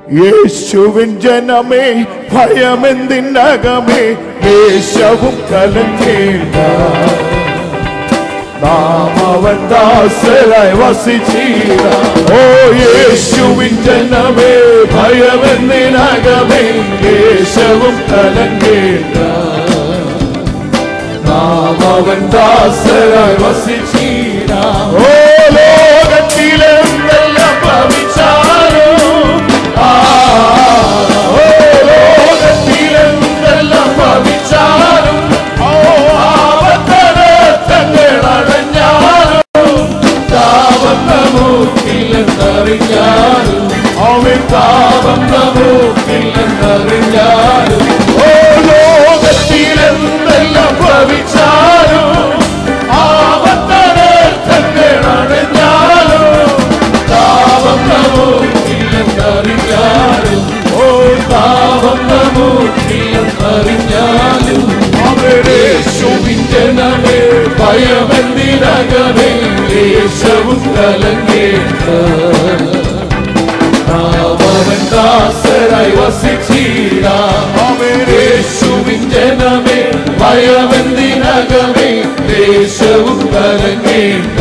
യേശുവിൻ ജനമേ ഭയമെന്തിനകമേ ദേശവും കലങ്ങേണ്ട നാം അവൻ ദാസരായി വസിച്ചീര ഓ യേശുവിൻ ജനമേ ഭയമെന്തിനകമേ ദേശവും കലങ്ങേണ്ട നാം അവൻ ദാസരായി വസിച്ചീര ഓ ലോകത്തിലെന്തെല്ലാം ഭവിച്ചാലും ആ ഓ ലോകത്തിലെന്തെല്ലാം ഭവിച്ചാലും ഓ ആവത്തടഞ്ഞാലും താപം നമുക്കില്ലെന്നറിഞ്ഞാലും അവൻ താപം നമുക്കില്ലെന്നറിഞ്ഞാലും ഓ ലോകത്തിലെന്തെല്ലാം ഭവിച്ചാലും ആവത്തടഞ്ഞാലും താപം നമുക്കില്ലെന്നറിഞ്ഞാലും ഓ താപം നമുക്കില്ലെന്നറിഞ്ഞാലും അവരേശുവിൻ ജനമേ ഭയമെന്തിനകമേ ദേശവും കലങ്ങേണ്ട അവൻ ദാസരായി വസിച്ചീര അവരേശുവിൻ ജനമേ ഭയമെന്തിനകമേ ദേശവും കലങ്ങേണ്ട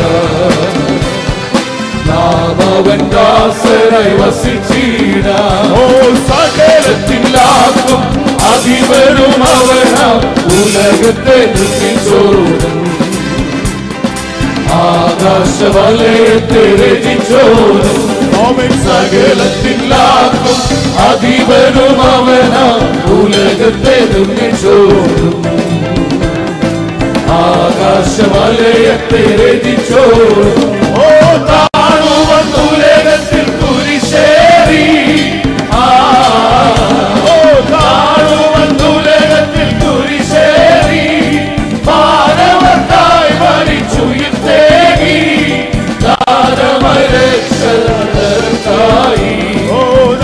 നാമവൻ ദാസരായി വസിച്ചീര ഓ സകലത്തിലാക്കും അധിപരും അവനാം ഉലകത്തെ നിർമ്മിച്ചോടും ആകാശവലയത്തെ രചിച്ചോടും അവൻ സകലത്തിലാക്കും അധിപരും അവനാം ഉലകത്തെ നിർമ്മിച്ചോടും ആകാശവലയത്തെ രചിച്ചോടും ഓ താണുവൻ ഉലകത്തിൽ കുരിശേറി ആ ഓ താണുവൻ ഉലകത്തിൽ കുരിശേറി മാനവർക്കായി മരിച്ചുയിർത്തേകി ദാനമരക്ഷണർക്കായി ഓ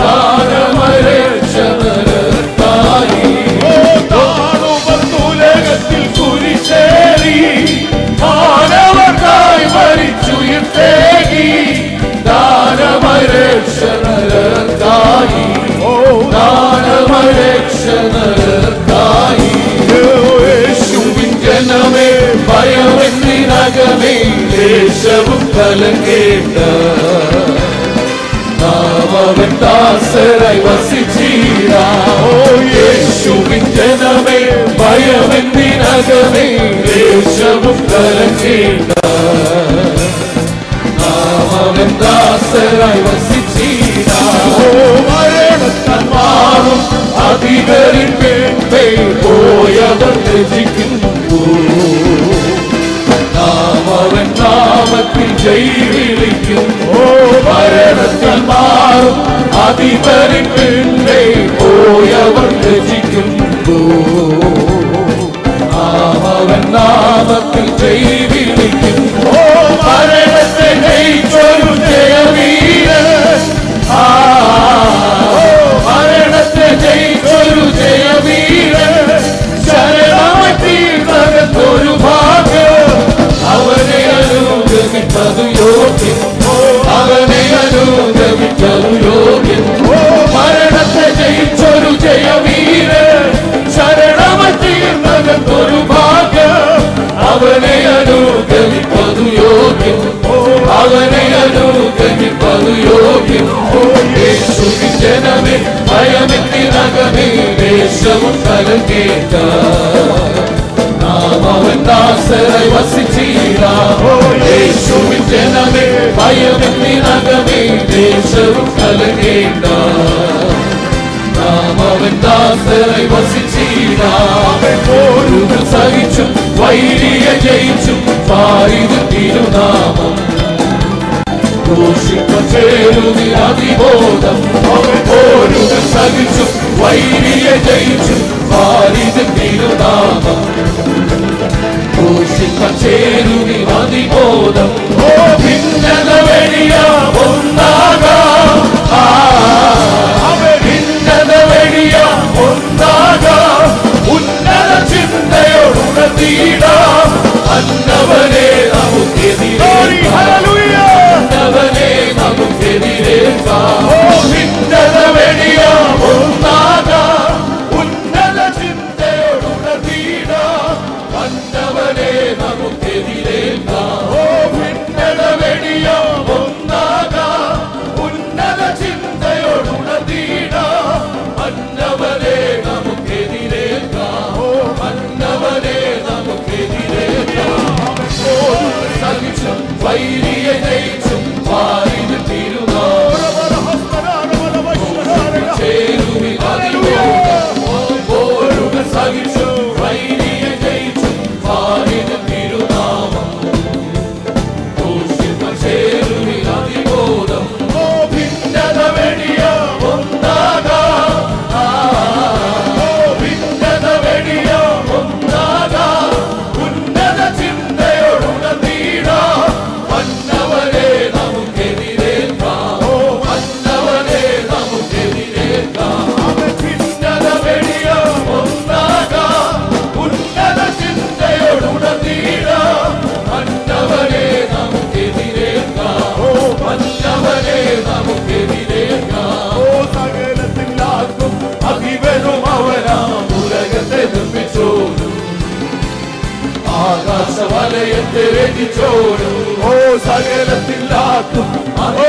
ദാനമരക്ഷണർക്കായി ഓ താണുവൻ ഉലകത്തിൽ കുരിശേറി മാനവർക്കായി മരിച്ചുയിർത്തേകി ദാനമരക്ഷണർക്കായി ഓ ദാനമരക്ഷണർക്കായി യേശുവിൻ ജനമേ ഭയമെന്നിനകമേ ദേശവും കലങ്കേണ്ട നാമവൻ ദാസരായി വസിച്ചീര ഓ യേശുവിൻ ജനമേ ഭയമെന്നിനകമേ ദേശവും കലങ്കേണ്ട നാമവൻ ദാസരായി വസിച്ചീര ഓ മരണത്താൽ മാറും അധികരിൽ വേണ്ടേ പോയവർ രചിക്കുന്നു നാം അവൻ നാമത്തിൽ ജൈവിളിക്കും ഓ മരണത്തിൽ മാറും അധിപരിൽ വേണ്ടേ പോയവർ രചിക്കുന്നു നാം അവൻ നാമത്തിൽ ജൈവിളിക്കും ഓ മരണത്തെ ജയിച്ചൊരു ജയവീരൻ ആ ഓ മരണത്തെ ജയിച്ചൊരു ജയവീരൻ ശരണമായി തീർന്നകത്തൊരു ഭാഗ്യം അവനെ അനുഗമിച്ചതു യോഗ്യം അവനെ അനുഗമിച്ചതു യോഗ്യം മരണത്തെ ജയിച്ചൊരു ജയവീരൻ ശരണമായി തീർന്നകത്തൊരു ഭാഗ്യം അവനെ അനുഗമിപ്പതു യോഗ്യം അവനെ അനുഗമിപ്പതു യോഗ്യം യേശുവിൻ ജനമേ ഭയമെത്തിനകമേ ദേശവും കലങ്കേറ്റ നാം അവൻ ദാസരായി വസിച്ചീര യേശുവിൻ ജനമേ ഭയമെത്തിനകമേ ദേശവും കലങ്കേണ്ട നാം അവൻ ദാസരായി വസിച്ചീര പോരുകൾ സഹിച്ചും വൈരിയ ജയിച്ചും പാരിത് തിരുനാമം ദൂഷിപ്പം ചേരുതി അതിബോധം അവൻ പോരുകൾ സഹിച്ചും വൈരിയ ജയിച്ചും പാരിത് തിരുനാമം ദൂഷിപ്പം ചേരുതി അതിബോധം ഓ ഭിന്നത വെടിയ ഒന്നാകാം ആ ഭിന്നത വെടിയ ഒന്നാകാം ഉന്നത ചിന്തയോടുണർത്തിയിടാം അന്നവനെ നമുക്കെതിരെ അന്നവനെ നമുക്കെതിരേൽക്കാം ഓ ഭിന്നത വെടി വലയത്തെ രചിച്ചോരും ഓ സകലത്തിലാക്കും ഓ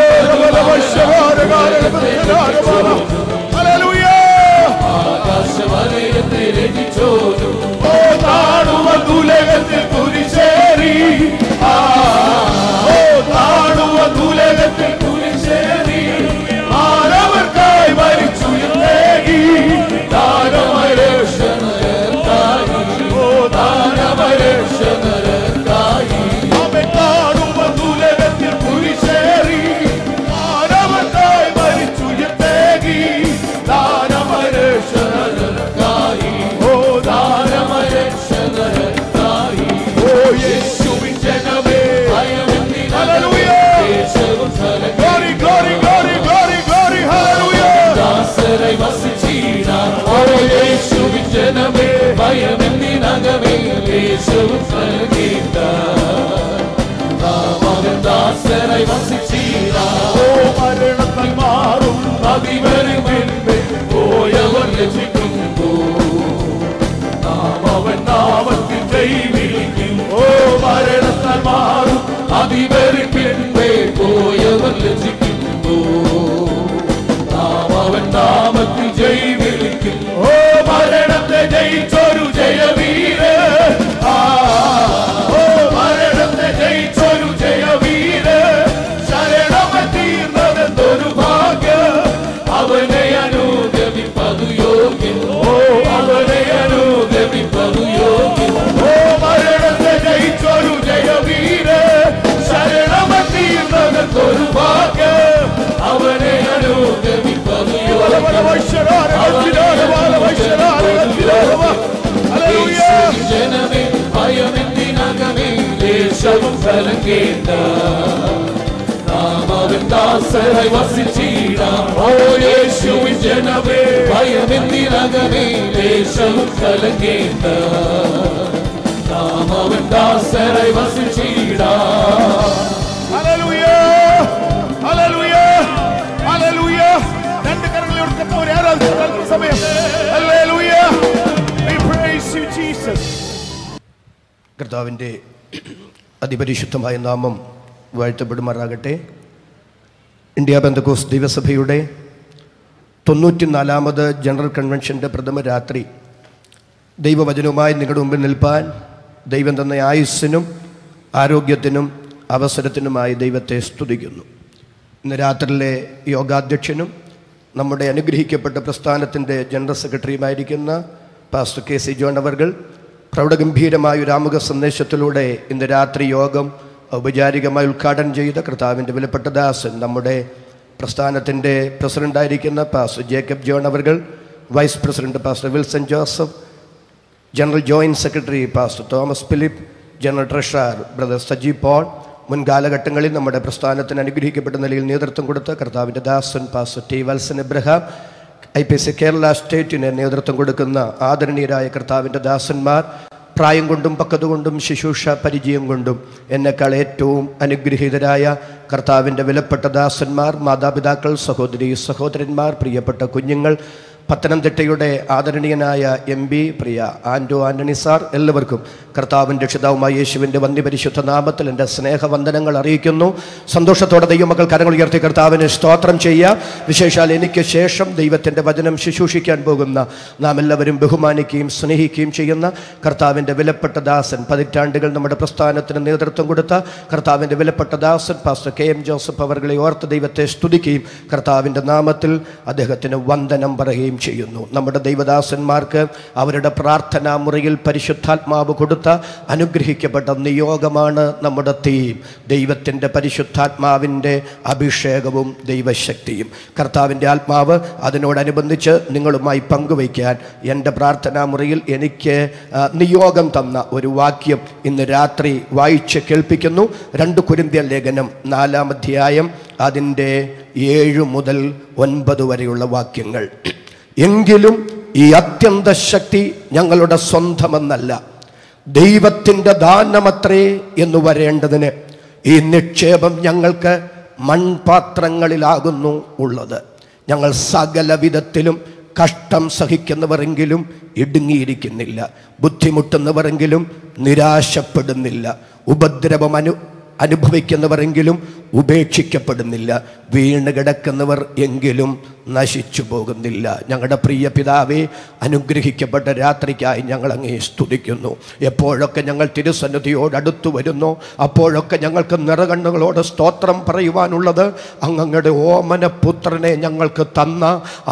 ഹല്ലേലൂയ ആകാശ വലയത്തെ രചിച്ചോരും ഓ താണുവ തുലകത്തിൽ കുരിശേറി ആ ഓ താണുവ തുലകത്തിൽ കുരിശേറി മാനവർക്കായി മരിച്ചു എന്നേകി ദാനമരക്ഷണരക്കായി ഓ ദാനമരക്ഷണരക്കായി അവൻ താണുവ തുലകത്തിൽ കുരിശേറി മാനവർക്കായി മരിച്ചു എന്നേകി ദാനമരക്ഷണരക്കായി ഓ ദാനമരക്ഷണരക്കായി ഓ യേശുവിൻ ജനമേ ഭയമെന്തിനകമേ ദേശവും സ്ഥലം Glory, glory, glory, glory, glory, hallelujah. ദാസരായി വസിച്ചിടാൻ ഓ യേശുവിൻ ജനമേ ഭയമെന്തിനകമേ യേശുവും നൽകിയിട്ടാൻ നാം അവൻ ദാസരായി വസിച്ചിടാൻ ഓ മരണത്താൽ മാറും അതിവരുമെന്ന് പോയവർ ലഭിക്കുമ്പോ നാം അവൻ നാമത്തിൽ ജൈവിക്കും ഓ മരണത്താൽ മാറും അതിവരുമെന്ന് പോയവർ ലഭിക്കുമ്പോ നാം അവൻ നാമത്തിൽ ജൈവിളിക്കും ഓ മരണത്തെ ജയിച്ചൊരു ജയവീര ആ ഓ മരണത്തെ ജയിച്ചൊരു ജയവീര ശരണമെത്തീർന്നതെന്തൊരു ഭാഗ്യ അവനെ അനുഗമിപ്പതു യോഗ്യൻ ഓ അവനെ അനുഗമിപ്പതു യോഗ്യൻ ഓ മരണത്തെ ജയിച്ചൊരു ജയവീര ശരണമെത്തീർന്നതെന്തൊരു ഭാഗ്യ അവനെ അനുഗമിപ്പതു യോഗ്യൻ യേശുവിൻ ജനമേ ഭയമെന്തിനകമേ ദേശവും കലങ്കേണ്ട നാം അവൻ ദാസരായി വസിച്ചിടാം ഓ യേശുവിൻ ജനമേ ഭയമെന്തിനകമേ ദേശവും കലങ്കേണ്ട നാം അവൻ ദാസരായി വസിച്ചിടാം രണ്ട് കരങ്ങളിലെടുത്തപ്പോ ഒരു ആരാധന നൽകുന്ന സമയം Hallelujah. We praise you, Jesus. കർത്താവിൻ്റെ അതിപരിശുദ്ധമായ നാമം വാഴ്ത്തപ്പെടുമാറാകട്ടെ ഇന്ത്യ ബന്ധക്കോസ് ദൈവസഭയുടെ തൊണ്ണൂറ്റിനാലാമത് ജനറൽ കൺവെൻഷൻ്റെ പ്രഥമ രാത്രി ദൈവവചനവുമായി നിങ്ങളുടെ മുമ്പിൽ നിൽപ്പാൻ ദൈവം തന്ന ആയുസ്സിനും ആരോഗ്യത്തിനും അവസരത്തിനുമായി ദൈവത്തെ സ്തുതിക്കുന്നു ഇന്ന് രാത്രിയിലെ യോഗാധ്യക്ഷനും നമ്മുടെ അനുഗ്രഹിക്കപ്പെട്ട പ്രസ്ഥാനത്തിൻ്റെ ജനറൽ സെക്രട്ടറിയുമായിരിക്കുന്ന പാസ്റ്റർ കെ സി ജോൺ അവർകൾ പ്രൗഢഗംഭീരമായ ഒരു ആമുഖ സന്ദേശത്തിലൂടെ ഇന്ന് രാത്രി യോഗം ഔപചാരികമായി ഉദ്ഘാടനം ചെയ്ത കർത്താവിൻ്റെ വിലപ്പെട്ട ദാസൻ നമ്മുടെ പ്രസ്ഥാനത്തിൻ്റെ പ്രസിഡൻ്റായിരിക്കുന്ന പാസ്റ്റർ ജേക്കബ് ജോൺ അവർകൾ vice president pastor Wilson Joseph general joint secretary pastor Thomas Philip general treasurer brother Saji Paul മുൻ കാലഘട്ടങ്ങളിൽ നമ്മുടെ പ്രസ്ഥാനത്തിന് അനുഗ്രഹിക്കപ്പെട്ട നിലയിൽ നേതൃത്വം കൊടുത്ത കർത്താവിൻ്റെ ദാസൻ pastor T Valsan Ibrahim I P C Kerala സ്റ്റേറ്റിന് നേതൃത്വം കൊടുക്കുന്ന ആദരണീയരായ കർത്താവിൻ്റെ ദാസന്മാർ പ്രായം കൊണ്ടും പക്വത കൊണ്ടും ശുശ്രൂഷ പരിചയം കൊണ്ടും എന്നെക്കാൾ ഏറ്റവും അനുഗ്രഹീതരായ കർത്താവിൻ്റെ വിലപ്പെട്ട ദാസന്മാർ മാതാപിതാക്കൾ സഹോദരി സഹോദരന്മാർ പ്രിയപ്പെട്ട കുഞ്ഞുങ്ങൾ പത്തനംതിട്ടയുടെ ആദരണീയനായ എം പി പ്രിയ ആൻഡോ ആന്റണി സാർ എല്ലാവർക്കും കർത്താവിൻ്റെ രക്ഷിതാവുമായ യേശുവിൻ്റെ വന്യപരിശുദ്ധ നാമത്തിൽ എൻ്റെ സ്നേഹവന്ദനങ്ങൾ അറിയിക്കുന്നു സന്തോഷത്തോടെ ദൈവമക്കൾ കരങ്ങൾ ഉയർത്തി കർത്താവിന് സ്തോത്രം ചെയ്യുക വിശേഷാൽ എനിക്ക് ശേഷം ദൈവത്തിൻ്റെ വചനം ശുശ്രൂഷിക്കാൻ പോകുന്ന നാം എല്ലാവരും ബഹുമാനിക്കുകയും സ്നേഹിക്കുകയും ചെയ്യുന്ന കർത്താവിൻ്റെ വിലപ്പെട്ട ദാസൻ പതിറ്റാണ്ടുകൾ നമ്മുടെ പ്രസ്ഥാനത്തിന് നേതൃത്വം കൊടുത്ത കർത്താവിൻ്റെ വിലപ്പെട്ട ദാസൻ പാസ്റ്റർ കെ എം ജോസഫ് അവർകളെ ഓർത്ത് ദൈവത്തെ സ്തുതിക്കുകയും കർത്താവിൻ്റെ നാമത്തിൽ അദ്ദേഹത്തിന് വന്ദനം പറയുകയും ചെയ്യുന്നു നമ്മുടെ ദൈവദാസന്മാർക്ക് അവരുടെ പ്രാർത്ഥനാ മുറിയിൽ പരിശുദ്ധാത്മാവ് കൊടുത്ത അനുഗ്രഹിക്കപ്പെട്ട നിയോഗമാണ് നമ്മുടെ തീം ദൈവത്തിൻ്റെ പരിശുദ്ധാത്മാവിൻ്റെ അഭിഷേകവും ദൈവശക്തിയും കർത്താവിൻ്റെ ആത്മാവ് അതിനോടനുബന്ധിച്ച് നിങ്ങളുമായി പങ്കുവയ്ക്കാൻ എൻ്റെ പ്രാർത്ഥനാ മുറിയിൽ എനിക്ക് ആ, നിയോഗം തന്ന ഒരു വാക്യം ഇന്ന് രാത്രി വായിച്ച് കേൾപ്പിക്കുന്നു രണ്ട് കുരിന്തിയ ലേഖനം നാലാം അധ്യായം അതിൻ്റെ ഏഴ് മുതൽ ഒൻപത് വരെയുള്ള വാക്യങ്ങൾ എങ്കിലും ഈ അത്യന്ത ശക്തി ഞങ്ങളുടെ സ്വന്തമെന്നല്ല ദൈവത്തിൻ്റെ ദാനമത്രേ എന്ന് വരേണ്ടതിന് ഈ നിക്ഷേപം ഞങ്ങൾക്ക് മൺപാത്രങ്ങളിലാകുന്നു ഉള്ളത് ഞങ്ങൾ സകല വിധത്തിലും കഷ്ടം സഹിക്കുന്നവരെങ്കിലും ഇടുങ്ങിയിരിക്കുന്നില്ല ബുദ്ധിമുട്ടുന്നവരെങ്കിലും നിരാശപ്പെടുന്നില്ല ഉപദ്രവം അനു അനുഭവിക്കുന്നവരെങ്കിലും ഉപേക്ഷിക്കപ്പെടുന്നില്ല വീണ് കിടക്കുന്നവർ എങ്കിലും നശിച്ചു പോകുന്നില്ല ഞങ്ങളുടെ പ്രിയ പിതാവെ അനുഗ്രഹിക്കപ്പെട്ട രാത്രിക്കായി ഞങ്ങൾ അങ്ങേ സ്തുതിക്കുന്നു എപ്പോഴൊക്കെ ഞങ്ങൾ തിരുസന്നിധിയോട് അടുത്തു വരുന്നു അപ്പോഴൊക്കെ ഞങ്ങൾക്ക് നിറകണ്ണുകളോട് സ്തോത്രം പറയുവാനുള്ളത് അങ്ങയുടെ ഓമന പുത്രനെ ഞങ്ങൾക്ക് തന്ന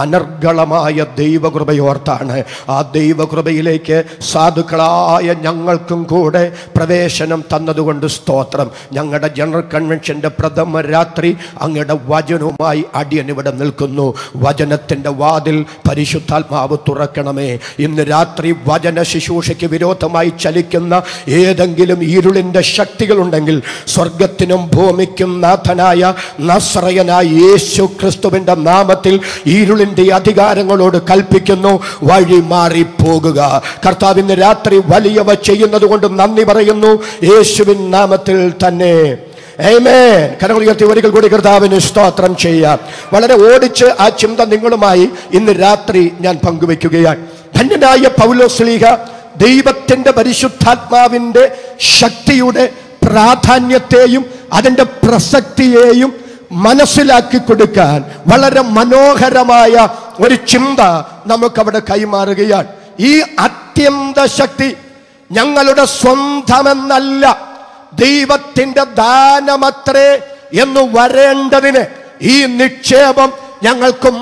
അനർഗളമായ ദൈവകൃപയോർത്താണ് ആ ദൈവകൃപയിലേക്ക് സാധുക്കളായ ഞങ്ങൾക്കും കൂടെ പ്രവേശനം തന്നതുകൊണ്ട് സ്തോത്രം ഞങ്ങളുടെ ജനറൽ കൺവെൻഷൻ്റെ പ്രഥമ രാത്രി അങ്ങയുടെ വചനവുമായി അടിയൻ ഇവിടെ നിൽക്കുന്നു വചനത്തിൻ്റെ വാതിൽ പരിശുദ്ധാത്മാവ് തുറക്കണമേ ഇന്ന് രാത്രി വചന ശുശ്രൂഷയ്ക്ക് വിരോധമായി ചലിക്കുന്ന ഏതെങ്കിലും ഇരുളിൻ്റെ ശക്തികളുണ്ടെങ്കിൽ സ്വർഗത്തിനും ഭൂമിക്കും നാഥനായ നസ്രയനായ യേശു ക്രിസ്തുവിൻ്റെ നാമത്തിൽ ഇരുളിൻ്റെ അധികാരങ്ങളോട് കൽപ്പിക്കുന്നു വഴി മാറിപ്പോകുക കർത്താവ് ഇന്ന് രാത്രി വലിയവ ചെയ്യുന്നത് കൊണ്ട് നന്ദി പറയുന്നു യേശുവിൻ നാമത്തിൽ തന്നെ Amen. കരങ്ങൾ ഉയർത്തി ഒരിക്കൽ കൂടി കർത്താവിന് സ്തോത്രം ചെയ്യാം വളരെ ഓടിച്ച് ആ ചിന്ത നിങ്ങളുമായി ഇന്ന് രാത്രി ഞാൻ പങ്കുവെക്കുകയാണ് ധന്യനായ പൗലോസ്ലീഹ ദൈവത്തിന്റെ പരിശുദ്ധാത്മാവിന്റെ ശക്തിയുടെ പ്രാധാന്യത്തെയും അതിന്റെ പ്രസക്തിയെയും മനസ്സിലാക്കി കൊടുക്കാൻ വളരെ മനോഹരമായ ഒരു ചിന്ത നമുക്കവിടെ കൈമാറുകയാണ് ഈ അത്യന്ത ശക്തി ഞങ്ങളുടെ സ്വന്തമെന്നല്ല ദൈവത്തിന്റെ ദാനമത്രേ എന്ന് വരേണ്ടതിന് ഈ നിക്ഷേപം ഞങ്ങൾക്ക്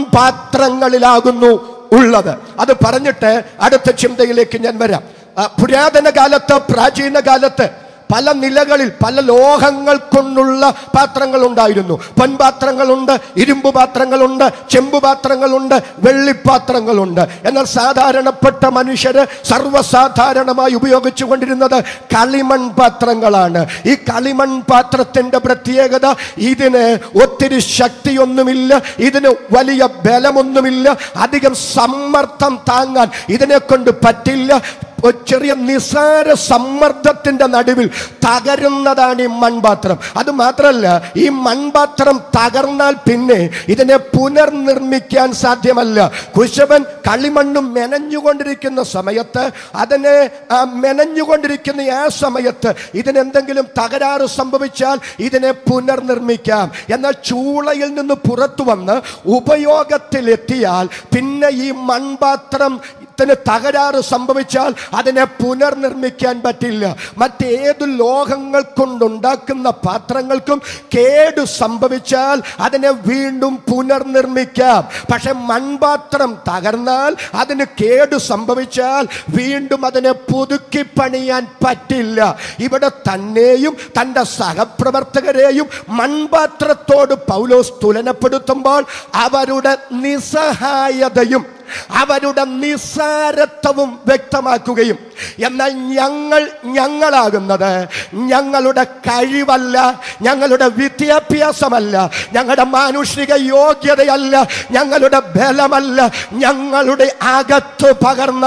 മൺപാത്രങ്ങളിലാകുന്നു ഉള്ളത് അത് പറഞ്ഞിട്ട് അടുത്ത ചിന്തയിലേക്ക് ഞാൻ വരാം ആ, പുരാതന കാലത്ത് പ്രാചീന കാലത്ത് പല നിലകളിൽ പല ലോഹങ്ങൾ കൊണ്ടുള്ള പാത്രങ്ങൾ ഉണ്ടായിരുന്നു പൊൻപാത്രങ്ങളുണ്ട് ഇരുമ്പ് പാത്രങ്ങളുണ്ട് ചെമ്പ് പാത്രങ്ങളുണ്ട് വെള്ളിപ്പാത്രങ്ങളുണ്ട് എന്നാൽ സാധാരണപ്പെട്ട മനുഷ്യര് സർവ്വസാധാരണമായി ഉപയോഗിച്ചു കൊണ്ടിരുന്നത് കളിമൺ പാത്രങ്ങളാണ് ഈ കളിമൺ പാത്രത്തിന്റെ പ്രത്യേകത ഇതിന് ഒത്തിരി ശക്തിയൊന്നുമില്ല ഇതിന് വലിയ ബലമൊന്നുമില്ല അധികം സമ്മർദ്ദം താങ്ങാൻ ഇതിനെ കൊണ്ട് പറ്റില്ല ഒരു ചെറിയ നിസാര സമ്മർദ്ദത്തിന്റെ നടുവിൽ തകരുന്നതാണ് ഈ മൺപാത്രം അത് മാത്രമല്ല ഈ മൺപാത്രം തകർന്നാൽ പിന്നെ ഇതിനെ പുനർനിർമ്മിക്കാൻ സാധ്യമല്ല കുശവൻ കളിമണ്ണും മെനഞ്ഞുകൊണ്ടിരിക്കുന്ന സമയത്ത് അതിനെ ആ, മെനഞ്ഞുകൊണ്ടിരിക്കുന്ന ആ സമയത്ത് ഇതിനെന്തെങ്കിലും തകരാറ് സംഭവിച്ചാൽ ഇതിനെ പുനർനിർമ്മിക്കാം എന്നാൽ ചൂളയിൽ നിന്ന് പുറത്തു വന്ന് ഉപയോഗത്തിലെത്തിയാൽ പിന്നെ ഈ മൺപാത്രം ത്തിന് തകരാറ് സംഭവിച്ചാൽ അതിനെ പുനർനിർമ്മിക്കാൻ പറ്റില്ല മറ്റേതു ലോഹങ്ങൾ കൊണ്ടുണ്ടാക്കുന്ന പാത്രങ്ങൾക്കും കേട് സംഭവിച്ചാൽ അതിനെ വീണ്ടും പുനർനിർമ്മിക്കാം പക്ഷെ മൺപാത്രം തകർന്നാൽ അതിന് കേട് സംഭവിച്ചാൽ വീണ്ടും അതിനെ പുതുക്കി പണിയാൻ പറ്റില്ല ഇവിടെ തന്നെയും തൻ്റെ സഹപ്രവർത്തകരെയും മൺപാത്രത്തോട് പൗലോസ് തുലനപ്പെടുത്തുമ്പോൾ അവരുടെ നിസ്സഹായതയും അവരുടെ നിസ്സാരത്വവും വ്യക്തമാക്കുകയും എന്നാൽ ഞങ്ങൾ ഞങ്ങളാകുന്നത് ഞങ്ങളുടെ കഴിവല്ല ഞങ്ങളുടെ വിദ്യാഭ്യാസമല്ല ഞങ്ങളുടെ മാനുഷിക യോഗ്യതയല്ല ഞങ്ങളുടെ ബലമല്ല ഞങ്ങളുടെ അകത്ത് പകർന്ന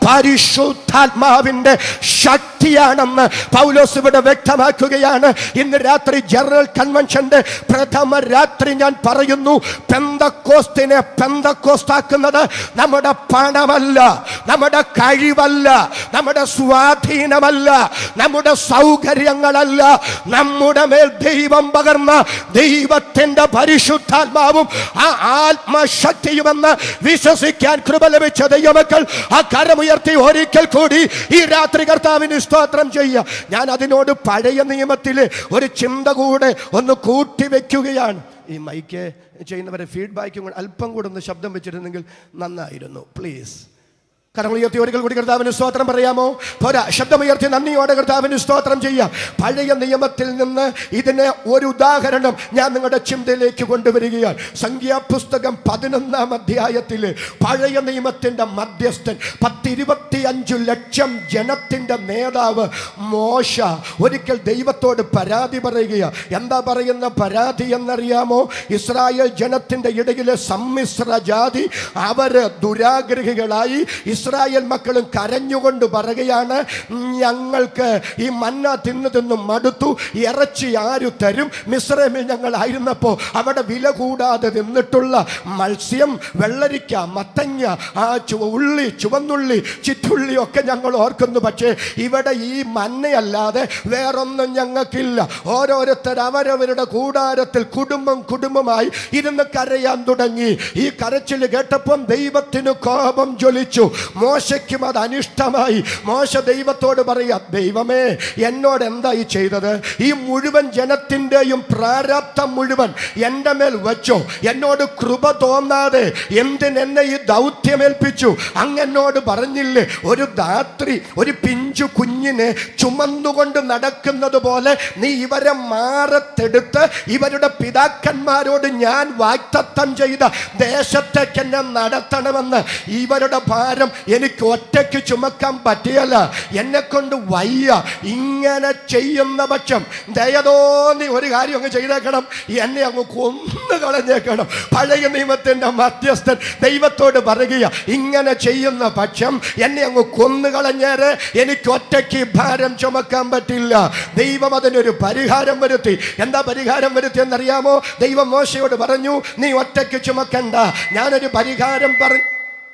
പരിശുദ്ധാത്മാവിന്റെ ശക്തിയാണെന്ന് പൗലോസ് ഇവിടെ വ്യക്തമാക്കുകയാണ് ഇന്ന് രാത്രി ജനറൽ കൺവെൻഷന്റെ പ്രഥമ രാത്രി ഞാൻ പറയുന്നു പെന്തക്കോസ്തിനെ പെന്തക്കോസ്താക്കുന്നത് നമ്മുടെ പണമല്ല നമ്മുടെ കഴിവല്ല നമ്മുടെ സ്വാധീനമല്ല നമ്മുടെ സൗകര്യങ്ങളല്ല നമ്മുടെ മേൽ ദൈവം പകർന്ന ദൈവത്തിന്റെ പരിശുദ്ധാത്മാവും ആ ആത്മശക്തിയുമെന്ന് വിശ്വസിക്കാൻ കൃപ ലഭിച്ച ദൈവമക്കൾ ആ കരമുയർത്തി ഒരിക്കൽ കൂടി ഈ രാത്രി കർത്താവിന് സ്തോത്രം ചെയ്യുക ഞാൻ അതിനോട് പഴയ നിയമത്തിലെ ഒരു ചിന്ത കൂടെ ഒന്ന് കൂട്ടി വെക്കുകയാണ് ഈ മൈക്ക് ചെയ്യുന്നവരെ ഫീഡ്ബാക്കും കൂടെ അല്പം കൂടെ ഒന്ന് ശബ്ദം വെച്ചിരുന്നെങ്കിൽ നന്നായിരുന്നു പ്ലീസ് കരമുയർത്തി ഒരിക്കൽ കൂടി കർത്താവിന് സ്തോത്രം പറയാമോ പോരാ ശബ്ദമുയർത്തി നന്ദിയോടെ കർത്താവിന് സ്തോത്രം ചെയ്യാം പഴയ നിയമത്തിൽ നിന്ന് ഇതിന് ഒരു ഉദാഹരണം ഞാൻ നിങ്ങളുടെ ചിന്തയിലേക്ക് കൊണ്ടുവരികയാണ് സംഖ്യാപുസ്തകം പതിനൊന്നാം അധ്യായത്തിൽ പഴയ നിയമത്തിന്റെ മധ്യസ്ഥൻ പത്തിരുപത്തി അഞ്ചു ലക്ഷം ജനത്തിന്റെ നേതാവ് മോശ ഒരിക്കൽ ദൈവത്തോട് പരാതി പറയുക എന്താ പറയുന്ന പരാതി എന്നറിയാമോ ഇസ്രായേൽ ജനത്തിന്റെ ഇടയിലെ സമ്മിശ്ര ജാതി അവര് ദുരാഗ്രഹികളായി ഇസ്രായേൽ മക്കളും കരഞ്ഞുകൊണ്ട് പറയുകയാണ് ഞങ്ങൾക്ക് ഈ മന്ന തിന്നു തിന്നു മടുത്തു ഇറച്ചി ആരു തരും മിശ്രമിൽ ഞങ്ങളായിരുന്നപ്പോൾ അവിടെ വില കൂടാതെ നിന്നിട്ടുള്ള മത്സ്യം വെള്ളരിക്ക മത്തങ്ങ ആ ചു ഉള്ളി ചുവന്നുള്ളി ചിറ്റുള്ളി ഒക്കെ ഞങ്ങൾ ഓർക്കുന്നു പക്ഷേ ഇവിടെ ഈ മന്നയല്ലാതെ വേറൊന്നും ഞങ്ങൾക്കില്ല ഓരോരുത്തർ അവരവരുടെ കൂടാരത്തിൽ കുടുംബം കുടുംബമായി ഇരുന്ന് കരയാൻ തുടങ്ങി ഈ കരച്ചിൽ കേട്ടപ്പം ദൈവത്തിന് കോപം ജ്വലിച്ചു മോശയ്ക്കും അത് അനിഷ്ടമായി മോശ ദൈവത്തോട് പറയാ ദൈവമേ എന്നോട് എന്തായി ചെയ്തത് ഈ മുഴുവൻ ജനത്തിൻ്റെയും പ്രാരാബ്ദം മുഴുവൻ എൻ്റെ മേൽ വെച്ചോ എന്നോട് കൃപ തോന്നാതെ എന്തിനെന്നെ ഈ ദൗത്യമേൽപ്പിച്ചു അങ്ങെന്നോട് പറഞ്ഞില്ലേ ഒരു ധാത്രി ഒരു പിഞ്ചു കുഞ്ഞിനെ ചുമന്നുകൊണ്ട് നടക്കുന്നത് പോലെ നീ ഇവരെ മാറത്തെടുത്ത് ഇവരുടെ പിതാക്കന്മാരോട് ഞാൻ വാക്തത്വം ചെയ്ത ദേശത്തേക്ക് എന്നെ നടത്തണമെന്ന് ഇവരുടെ ഭാരം എനിക്ക് ഒറ്റയ്ക്ക് ചുമക്കാൻ പറ്റിയല്ല എന്നെ കൊണ്ട് വയ്യ ഇങ്ങനെ ചെയ്യുന്ന പക്ഷം ദയതോന്നി ഒരു കാര്യം അങ്ങ് ചെയ്തേക്കണം എന്നെ അങ്ങ് കൊന്നു കളഞ്ഞേക്കണം പഴയ നിയമത്തിന്റെ മധ്യസ്ഥൻ ദൈവത്തോട് പറയുക ഇങ്ങനെ ചെയ്യുന്ന പക്ഷം എന്നെ അങ്ങ് കൊന്നു കളഞ്ഞേരെ എനിക്ക് ഒറ്റയ്ക്ക് ഈ ഭാരം ചുമക്കാൻ പറ്റില്ല ദൈവം അതിനൊരു പരിഹാരം വരുത്തി എന്താ പരിഹാരം വരുത്തി എന്നറിയാമോ ദൈവം മോശയോട് പറഞ്ഞു നീ ഒറ്റയ്ക്ക് ചുമക്കണ്ട ഞാനൊരു പരിഹാരം പറഞ്ഞു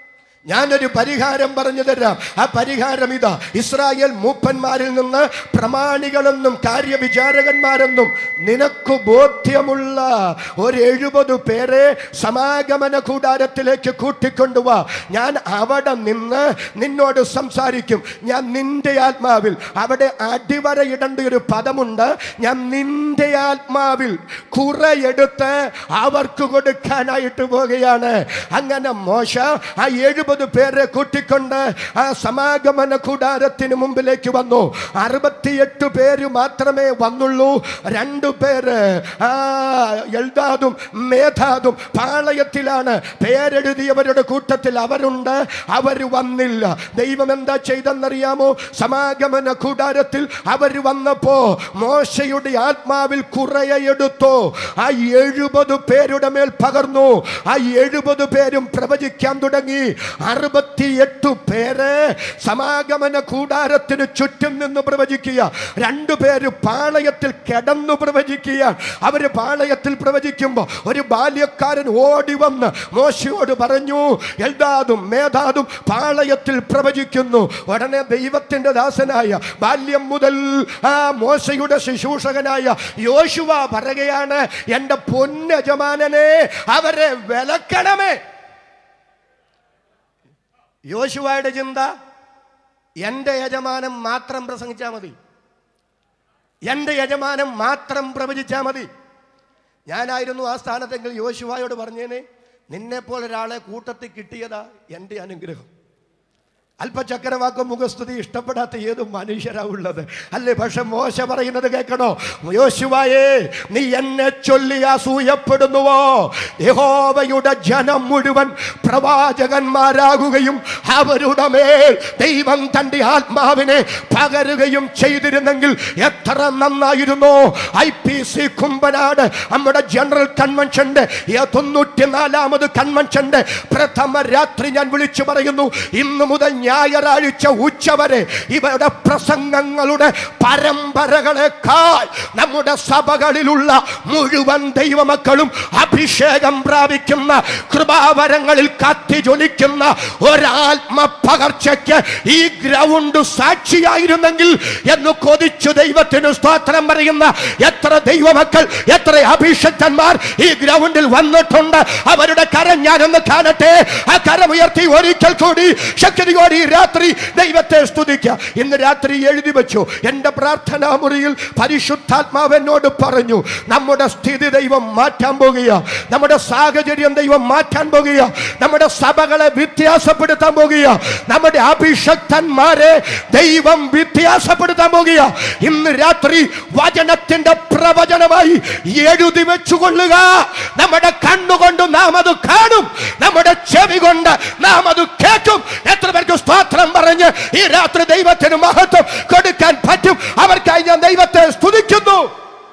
ഞാനൊരു പരിഹാരം പറഞ്ഞു തരാം ആ പരിഹാരം ഇതാ ഇസ്രായേൽ മൂപ്പന്മാരിൽ നിന്ന് പ്രമാണികളെന്നും കാര്യവിചാരകന്മാരെന്നും നിനക്ക് ബോധ്യമുള്ള ഒരു എഴുപത് പേരെ സമാഗമന കൂടാരത്തിലേക്ക് കൂട്ടിക്കൊണ്ടുവാ ഞാൻ അവിടെ നിന്ന് നിന്നോട് സംസാരിക്കും ഞാൻ നിന്റെ ആത്മാവിൽ അവിടെ അടിവരയിടേണ്ട ഒരു പദമുണ്ട് ഞാൻ നിന്റെ ആത്മാവിൽ കുറയെടുത്ത് അവർക്ക് കൊടുക്കാനായിട്ട് പോവുകയാണ് അങ്ങനെ മോശ ആ എഴുപത് പേരെ കൂട്ടിക്കൊണ്ട് ആ സമാഗമന കൂടാരത്തിന് മുമ്പിലേക്ക് വന്നു അറുപത്തിയെട്ട് പേര് മാത്രമേ വന്നുള്ളൂ രണ്ടു പേര് ആ എൽദാദും മേധാദും പാളയത്തിലാണ് പേരെഴുതിയവരുടെ കൂട്ടത്തിൽ അവരുണ്ട് അവർ വന്നില്ല ദൈവം എന്താ ചെയ്തെന്നറിയാമോ സമാഗമന കൂടാരത്തിൽ അവർ വന്നപ്പോ മോശയുടെ ആത്മാവിൽ കുറയെടുത്തു ആ എഴുപത് പേരുടെ മേൽ പകർന്നു ആ എഴുപത് പേരും പ്രവചിക്കാൻ തുടങ്ങി അറുപത്തിയെട്ട് പേര് സമാഗമന കൂടാരത്തിന് ചുറ്റും നിന്ന് പ്രവചിക്കുക രണ്ടു പേര് പാളയത്തിൽ കിടന്നു പ്രവചിക്കുക അവര് പാളയത്തിൽ പ്രവചിക്കുമ്പോൾ ഒരു ബാല്യക്കാരൻ ഓടി വന്ന് മോശയോട് പറഞ്ഞു എൽദാദും മേധാദും പാളയത്തിൽ പ്രവചിക്കുന്നു ഉടനെ ദൈവത്തിന്റെ ദാസനായ ബാല്യം മുതൽ ആ മോശയുടെ ശുശ്രൂഷകനായ യോശുവ പറയുകയാണ് എൻ്റെ പൊന്നജമാനനെ അവരെ വിലക്കണമേ യോശുവയുടെ ചിന്ത എൻ്റെ യജമാനം മാത്രം പ്രസംഗിച്ചാൽ മതി എൻ്റെ യജമാനം മാത്രം പ്രവചിച്ചാൽ മതി ഞാനായിരുന്നു ആ സ്ഥാനത്തെങ്കിൽ യോശുവായോട് പറഞ്ഞേനെ നിന്നെപ്പോലെ ഒരാളെ കൂട്ടത്തിൽ കിട്ടിയതാ എൻ്റെ അനുഗ്രഹം അല്പചക്രവാക്കും മുഖസ്തുതി ഇഷ്ടപ്പെടാത്ത ഏത് മനുഷ്യരാ ഉള്ളത് അല്ലേ പക്ഷെ മോശ പറയുന്നത് കേൾക്കണോ യോശുവായേ നീ എന്നെ ചൊല്ലി അസൂയപ്പെടുന്നുവോ യഹോവയുടെ ജനം മുഴുവൻ പ്രവാചകന്മാരാകുകയും അവരുടെ മേൽ ദൈവം തന്റെ ആത്മാവിനെ പകരുകയും ചെയ്തിരുന്നെങ്കിൽ എത്ര നന്നായിരുന്നു ഐ പി സി കുമ്പനാട് നമ്മുടെ ജനറൽ കൺവെൻഷന്റെ തൊണ്ണൂറ്റിനാലാമത് കൺവെൻഷന്റെ പ്രഥമ രാത്രി ഞാൻ വിളിച്ചു പറയുന്നു ഇന്നു മുതൽ ഞായറാഴ്ച ഉച്ചവരെ ഇവരുടെ പ്രസംഗങ്ങളുടെ പരമ്പരകളെക്കാൾ നമ്മുടെ സഭകളിലുള്ള മുഴുവൻ ദൈവമക്കളും അഭിഷേകം പ്രാപിക്കുന്ന കൃപാവരങ്ങളിൽ കത്തി ജ്വലിക്കുന്ന ഒരാത്മ പകർച്ചയ്ക്ക് ഈ ഗ്രൗണ്ട് സാക്ഷിയായിരുന്നെങ്കിൽ എന്ന് കൊതിച്ചു ദൈവത്തിന് സ്തോത്രം പറയുന്ന എത്ര ദൈവമക്കൾ എത്ര അഭിഷക്തന്മാർ ഈ ഗ്രൗണ്ടിൽ വന്നിട്ടുണ്ട് അവരുടെ കരം ഞാനൊന്ന് കാണട്ടെ ആ കരമുയർത്തി ഒരിക്കൽ കൂടി ശക്തിയോടെ ഈ രാത്രി ദൈവത്തെ സ്തുതിക്കുക ഇന്ന് രാത്രി എഴുതി വെച്ചു എൻ്റെ പ്രാർത്ഥനാ മുറിയിൽ പരിശുദ്ധാത്മാവ് എന്നോട് പറഞ്ഞു നമ്മുടെ സ്ഥിതി ദൈവം മാറ്റാൻ പോകുക നമ്മുടെ സാഹചര്യം ദൈവം മാറ്റാൻ പോകുക നമ്മുടെ സഭകളെ വ്യത്യാസപ്പെടുത്താൻ പോകുക നമ്മുടെ അഭിഷക്തന്മാരെ ദൈവം വ്യത്യാസപ്പെടുത്താൻ പോകുക ഇന്ന് രാത്രി വചനത്തിന്റെ പ്രവചനമായി എഴുതി വെച്ചുകൊള്ളുക നമ്മുടെ കണ്ണുകൊണ്ട് നാം അത് കാണും നമ്മുടെ ചെവി കൊണ്ട് നാം അത് കേൾക്കും എത്ര പേർക്ക് സ്തോത്രം പറഞ്ഞ് ഈ രാത്രി ദൈവത്തിന് മഹത്വം കൊടുക്കാൻ പറ്റും അവർക്കായി ഞാൻ ദൈവത്തെ സ്തുതിക്കുന്നു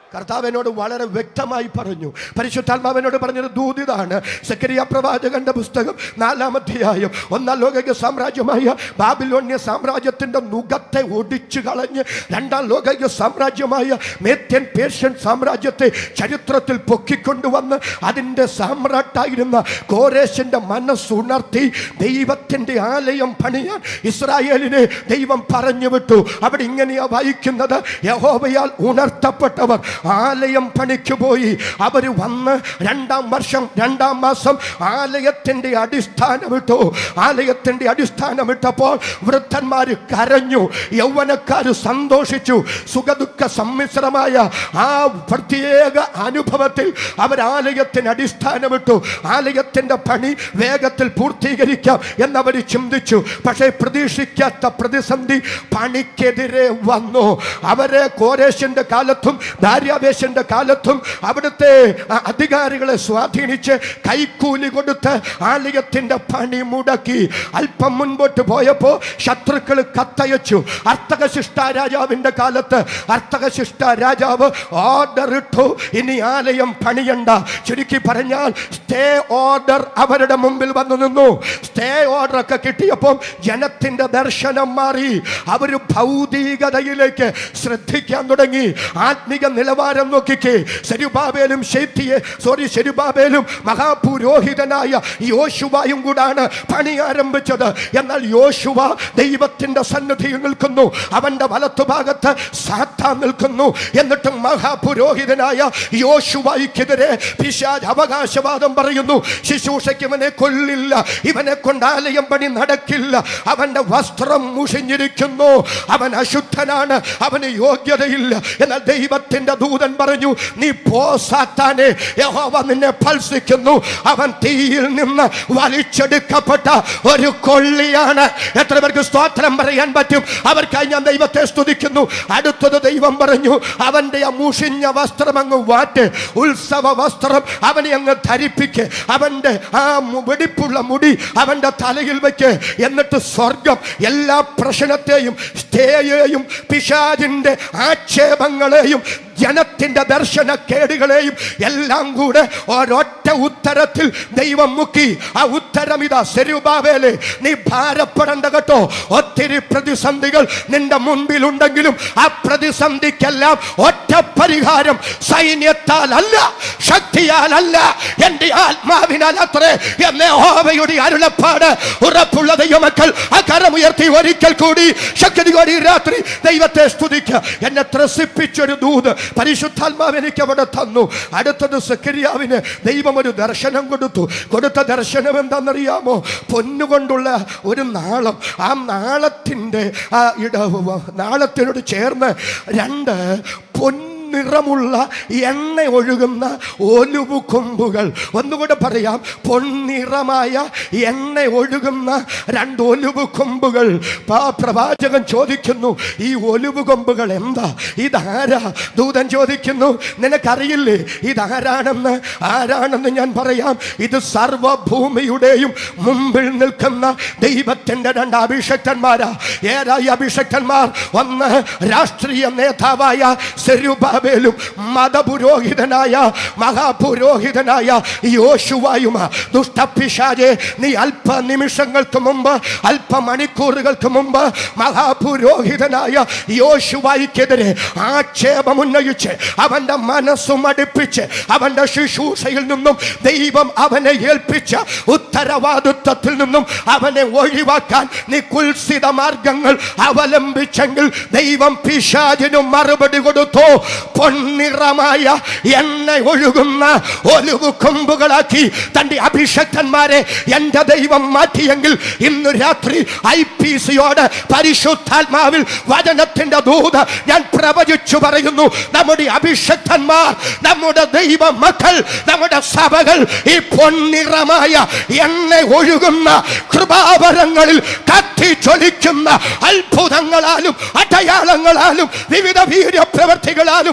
കർത്താവിനോട് വളരെ വ്യക്തമായി പറഞ്ഞു പരിശുദ്ധാത്മാവിനോട് പറഞ്ഞത് ദൂതിതാണ് സക്രിയ പ്രവാചകന്റെ പുസ്തകം നാലാമധ്യായം ഒന്നാം ലോകിക സാമ്രാജ്യമായ ബാബിലോണ്യ സാമ്രാജ്യത്തിന്റെ നുഖത്തെ ഒടിച്ചു കളഞ്ഞ് രണ്ടാം ലോകിക സാമ്രാജ്യമായ മേത്യൻ പേർഷ്യൻ സാമ്രാജ്യത്തെ ചരിത്രത്തിൽ പൊക്കിക്കൊണ്ടുവന്ന് അതിൻ്റെ സാമ്രാട്ടായിരുന്ന കോരേശന്റെ മനസ്സുണർത്തി ദൈവത്തിന്റെ ആലയം പണിയാൻ ഇസ്രായേലിനെ ദൈവം പറഞ്ഞു വിട്ടു അവിടെ ഇങ്ങനെയാ വായിക്കുന്നത് യഹോവയാൽ ഉണർത്തപ്പെട്ടവർ ആലയം പണിക്ക് പോയി അവർ വന്ന് രണ്ടാം വർഷം രണ്ടാം മാസം ആലയത്തിന്റെ അടിസ്ഥാനമിട്ടു ആലയത്തിന്റെ അടിസ്ഥാനമിട്ടപ്പോൾ വൃദ്ധന്മാർ കരഞ്ഞു യൗവനക്കാർ സന്തോഷിച്ചു സുഖദുഃഖ സമ്മിശ്രമായ ആ പ്രത്യേക അനുഭവത്തിൽ അവർ ആലയത്തിന് അടിസ്ഥാനമിട്ടു ആലയത്തിന്റെ പണി വേഗത്തിൽ പൂർത്തീകരിക്കാം എന്നവർ ചിന്തിച്ചു പക്ഷേ പ്രതീക്ഷിക്കാത്ത പ്രതിസന്ധി പണിക്കെതിരെ വന്നു അവരെ കോരേശന്റെ കാലത്തും ദാര്യാവേശന്റെ കാലത്തും അവിടുത്തെ ആ, അധികാരികളെ സ്വാധീനിച്ച് കൈക്കൂലി കൊടുത്ത് ആലയത്തിന്റെ പണി മുടക്കി അല്പം മുൻപോട്ട് പോയപ്പോ ശത്രുക്കൾ കത്തയച്ചു അർത്ഥകശിഷ്ട രാജാവിന്റെ കാലത്ത് അർത്ഥകശിഷ്ട രാജാവ് ഓർഡർ ഇട്ടു ഇനി ആലയം പണിയണ്ട ചുരുക്കി പറഞ്ഞാൽ സ്റ്റേ ഓർഡർ അവരുടെ മുമ്പിൽ വന്നു നിന്നു സ്റ്റേ ഓർഡർ ഒക്കെ കിട്ടിയപ്പോൾ ജനത്തിന്റെ ദർശനം മാറി അവർ ഭൗതികതയിലേക്ക് ശ്രദ്ധിക്കാൻ തുടങ്ങി ആത്മിക നിലവാരം നോക്കിക്കേ ശരുബാബേലും ശൈത്യയെ സോറി ശരുബാബേലും മഹാപുരോഹിതനായ യോശുവായും കൂടാണ് പണി ആരംഭിച്ചത് എന്നാൽ യോശുവ ദൈവത്തിന്റെ സന്നിധിയിൽ നിൽക്കുന്നു അവന്റെ വലത്തുഭാഗത്ത് സാത്താൻ നിൽക്കുന്നു എന്നിട്ടും മഹാപുരോഹിതനായ യോശുവായിക്കെതിരെ പിശാജ് അവകാശവാദം പറയുന്നു ശുശ്രൂഷയ്ക്ക് ഇവനെ കൊല്ലില്ല ഇവനെ കൊണ്ട് ആലയം പണി നടക്കില്ല അവന്റെ വസ്ത്രം മുഷിഞ്ഞിരിക്കുന്നു അവൻ അശുദ്ധനാണ് അവന് യോഗ്യതയില്ല എന്നാൽ ദൈവത്തിന്റെ ദൂതൻ പറഞ്ഞു നീ പോ സാത്താനെ യഹോവ നിന്നെ ഫൽസിക്കുന്നു അവൻ തീയിൽ നിന്ന് വലിച്ചെടുക്കപ്പെട്ട ഒരു കൊള്ളിയാണ് എത്ര പേർക്ക് സ്തോത്രം പറയാൻ പറ്റും അവർക്കായി ഞാൻ ദൈവത്തെ സ്തുതിക്കുന്നു അടുത്തത് ദൈവം പറഞ്ഞു അവന്റെ ആ മുഷിഞ്ഞ വസ്ത്രം അങ്ങ് വാറ്റ് ഉത്സവ വസ്ത്രം അവനെ അങ്ങ് ധരിപ്പിക്ക് അവന്റെ ആ മു- വെടിപ്പുള്ള മുടി അവന്റെ തലയിൽ വെക്ക് എന്നിട്ട് സ്വർഗം എല്ലാ പ്രശ്നത്തെയും സ്റ്റേയെയും പിശാജിന്റെ ആക്ഷേപങ്ങളെയും ജനത്തിന്റെ ദർശനക്കേടുകളെയും എല്ലാം കൂടെ ഒരൊറ്റ ഉത്തരത്തിൽ ദൈവം മുക്കി ആ ഉത്തരം ഇതാ സെരുബാവേലെ നീ ഭാരപ്പെടേണ്ട കേട്ടോ ഒത്തിരി പ്രതിസന്ധികൾ നിന്റെ മുൻപിലുണ്ടെങ്കിലും ആ പ്രതിസന്ധിക്കെല്ലാം ഒറ്റ പരിഹാരം സൈന്യത്താൽ അല്ല ശക്തിയാലല്ല എന്റെ ആത്മാവിനാൽ അത്രേ എന്നെ ഹോവയുടെ അരുളപ്പാട് ഉറപ്പുള്ള ദൈവമക്കൾ ആ കരമുയർത്തി ഒരിക്കൽ കൂടി ശക്തിയോടെ ഈ രാത്രി ദൈവത്തെ സ്തുതിക്കുക എന്നെ ത്രസിപ്പിച്ചൊരു ദൂത് പരിശുദ്ധാത്മാവ് എനിക്ക് അവിടെ തന്നു അടുത്തത് സക്കരിയാവിന് ദൈവം ഒരു ദർശനം കൊടുത്തു കൊടുത്ത ദർശനം എന്താണെന്നറിയാമോ പൊന്നുകൊണ്ടുള്ള ഒരു നാളം ആ നാളത്തിൻ്റെ ആ ഇട നാളത്തിനോട് ചേർന്ന് രണ്ട് പൊന്നു നിറമുള്ള എണ്ണ ഒഴുകുന്ന ഒലുവു കൊമ്പുകൾ ഒന്നുകൂടെ പറയാം പൊന്നിറമായ എണ്ണ ഒഴുകുന്ന രണ്ട് ഒലുവു കൊമ്പുകൾ പാ- പ്രവാചകൻ ചോദിക്കുന്നു ഈ ഒലുവു കൊമ്പുകൾ എന്താ ഇതാരാ ദൂതൻ ചോദിക്കുന്നു നിനക്കറിയില്ലേ ഇതാരാണെന്ന് ആരാണെന്ന് ഞാൻ പറയാം ഇത് സർവഭൂമിയുടെയും മുമ്പിൽ നിൽക്കുന്ന ദൈവത്തിന്റെ രണ്ട് അഭിഷക്തന്മാരാ ഏതായി അഭിഷക്തന്മാർ ഒന്ന് രാഷ്ട്രീയ നേതാവായ സെരുബാബേലും മതപുരോഹിതനായ മഹാപുരോഹിതനായ യോശുവായും ദുഷ്ടപിശാചെ നീ അല്പ നിമിഷങ്ങൾക്ക് മുമ്പ് അല്പ മണിക്കൂറുകൾക്ക് മുമ്പ് മഹാപുരോഹിതനായ യോശുവായിക്കെതിരെ ആക്ഷേപമുന്നയിച്ച് അവന്റെ മനസ്സും അടുപ്പിച്ച് അവന്റെ ശുശ്രൂഷയിൽ നിന്നും ദൈവം അവനെ ഏൽപ്പിച്ച ഉത്തരവാദിത്വത്തിൽ നിന്നും അവനെ ഒഴിവാക്കാൻ നീ കുൽസിത മാർഗങ്ങൾ അവലംബിച്ചെങ്കിൽ ദൈവം പിശാചിനും മറുപടി കൊടുത്തു പൊന്നിറമായ എണ്ണ ഒഴുകുന്ന ഒലുവു കൊമ്പുകളാക്കി തന്റെ അഭിഷക്തന്മാരെ എന്റെ ദൈവം മാറ്റിയെങ്കിൽ ഇന്ന് രാത്രി ഐ പി സിയോട് പരിശുദ്ധാത്മാവിൽ വചനത്തിന്റെ ദൂത് ഞാൻ പ്രവചിച്ചു പറയുന്നു നമ്മുടെ അഭിഷക്തന്മാർ നമ്മുടെ ദൈവ മക്കൾ നമ്മുടെ സഭകൾ ഈ പൊന്നിറമായ എണ്ണ ഒഴുകുന്ന കൃപാവരങ്ങളിൽ കത്തി ജ്വലിക്കുന്ന അത്ഭുതങ്ങളാലും അടയാളങ്ങളാലും വിവിധ വീര്യപ്രവർത്തികളാലും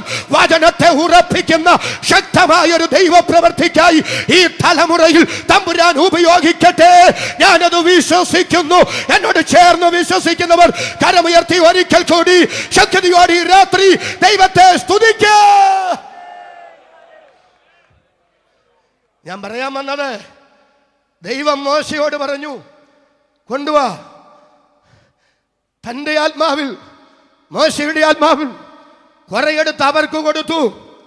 വചനത്തെ ഉറപ്പിക്കുന്ന ശക്തമായ ഒരു ദൈവപ്രവർത്തിക്കായി ഈ തലമുറയിൽ തമ്പുരാൻ ഉപയോഗിക്കട്ടെ ഞാനത് വിശ്വസിക്കുന്നു എന്നോട് ചേർന്ന് വിശ്വസിക്കുന്നവർ കരമുയർത്തി ഒരിക്കൽ കൂടി ശക്തിയോടെ ഈ രാത്രി ദൈവത്തെ സ്തുതിക്ക ഞാൻ പറയാൻ വന്നത് ദൈവം മോശയോട് പറഞ്ഞു കൊണ്ടുവാ തൻ്റെ ആത്മാവിൽ മോശയുടെ ആത്മാവിൽ കുറെയെടുത്ത് അവർക്ക് കൊടുത്തു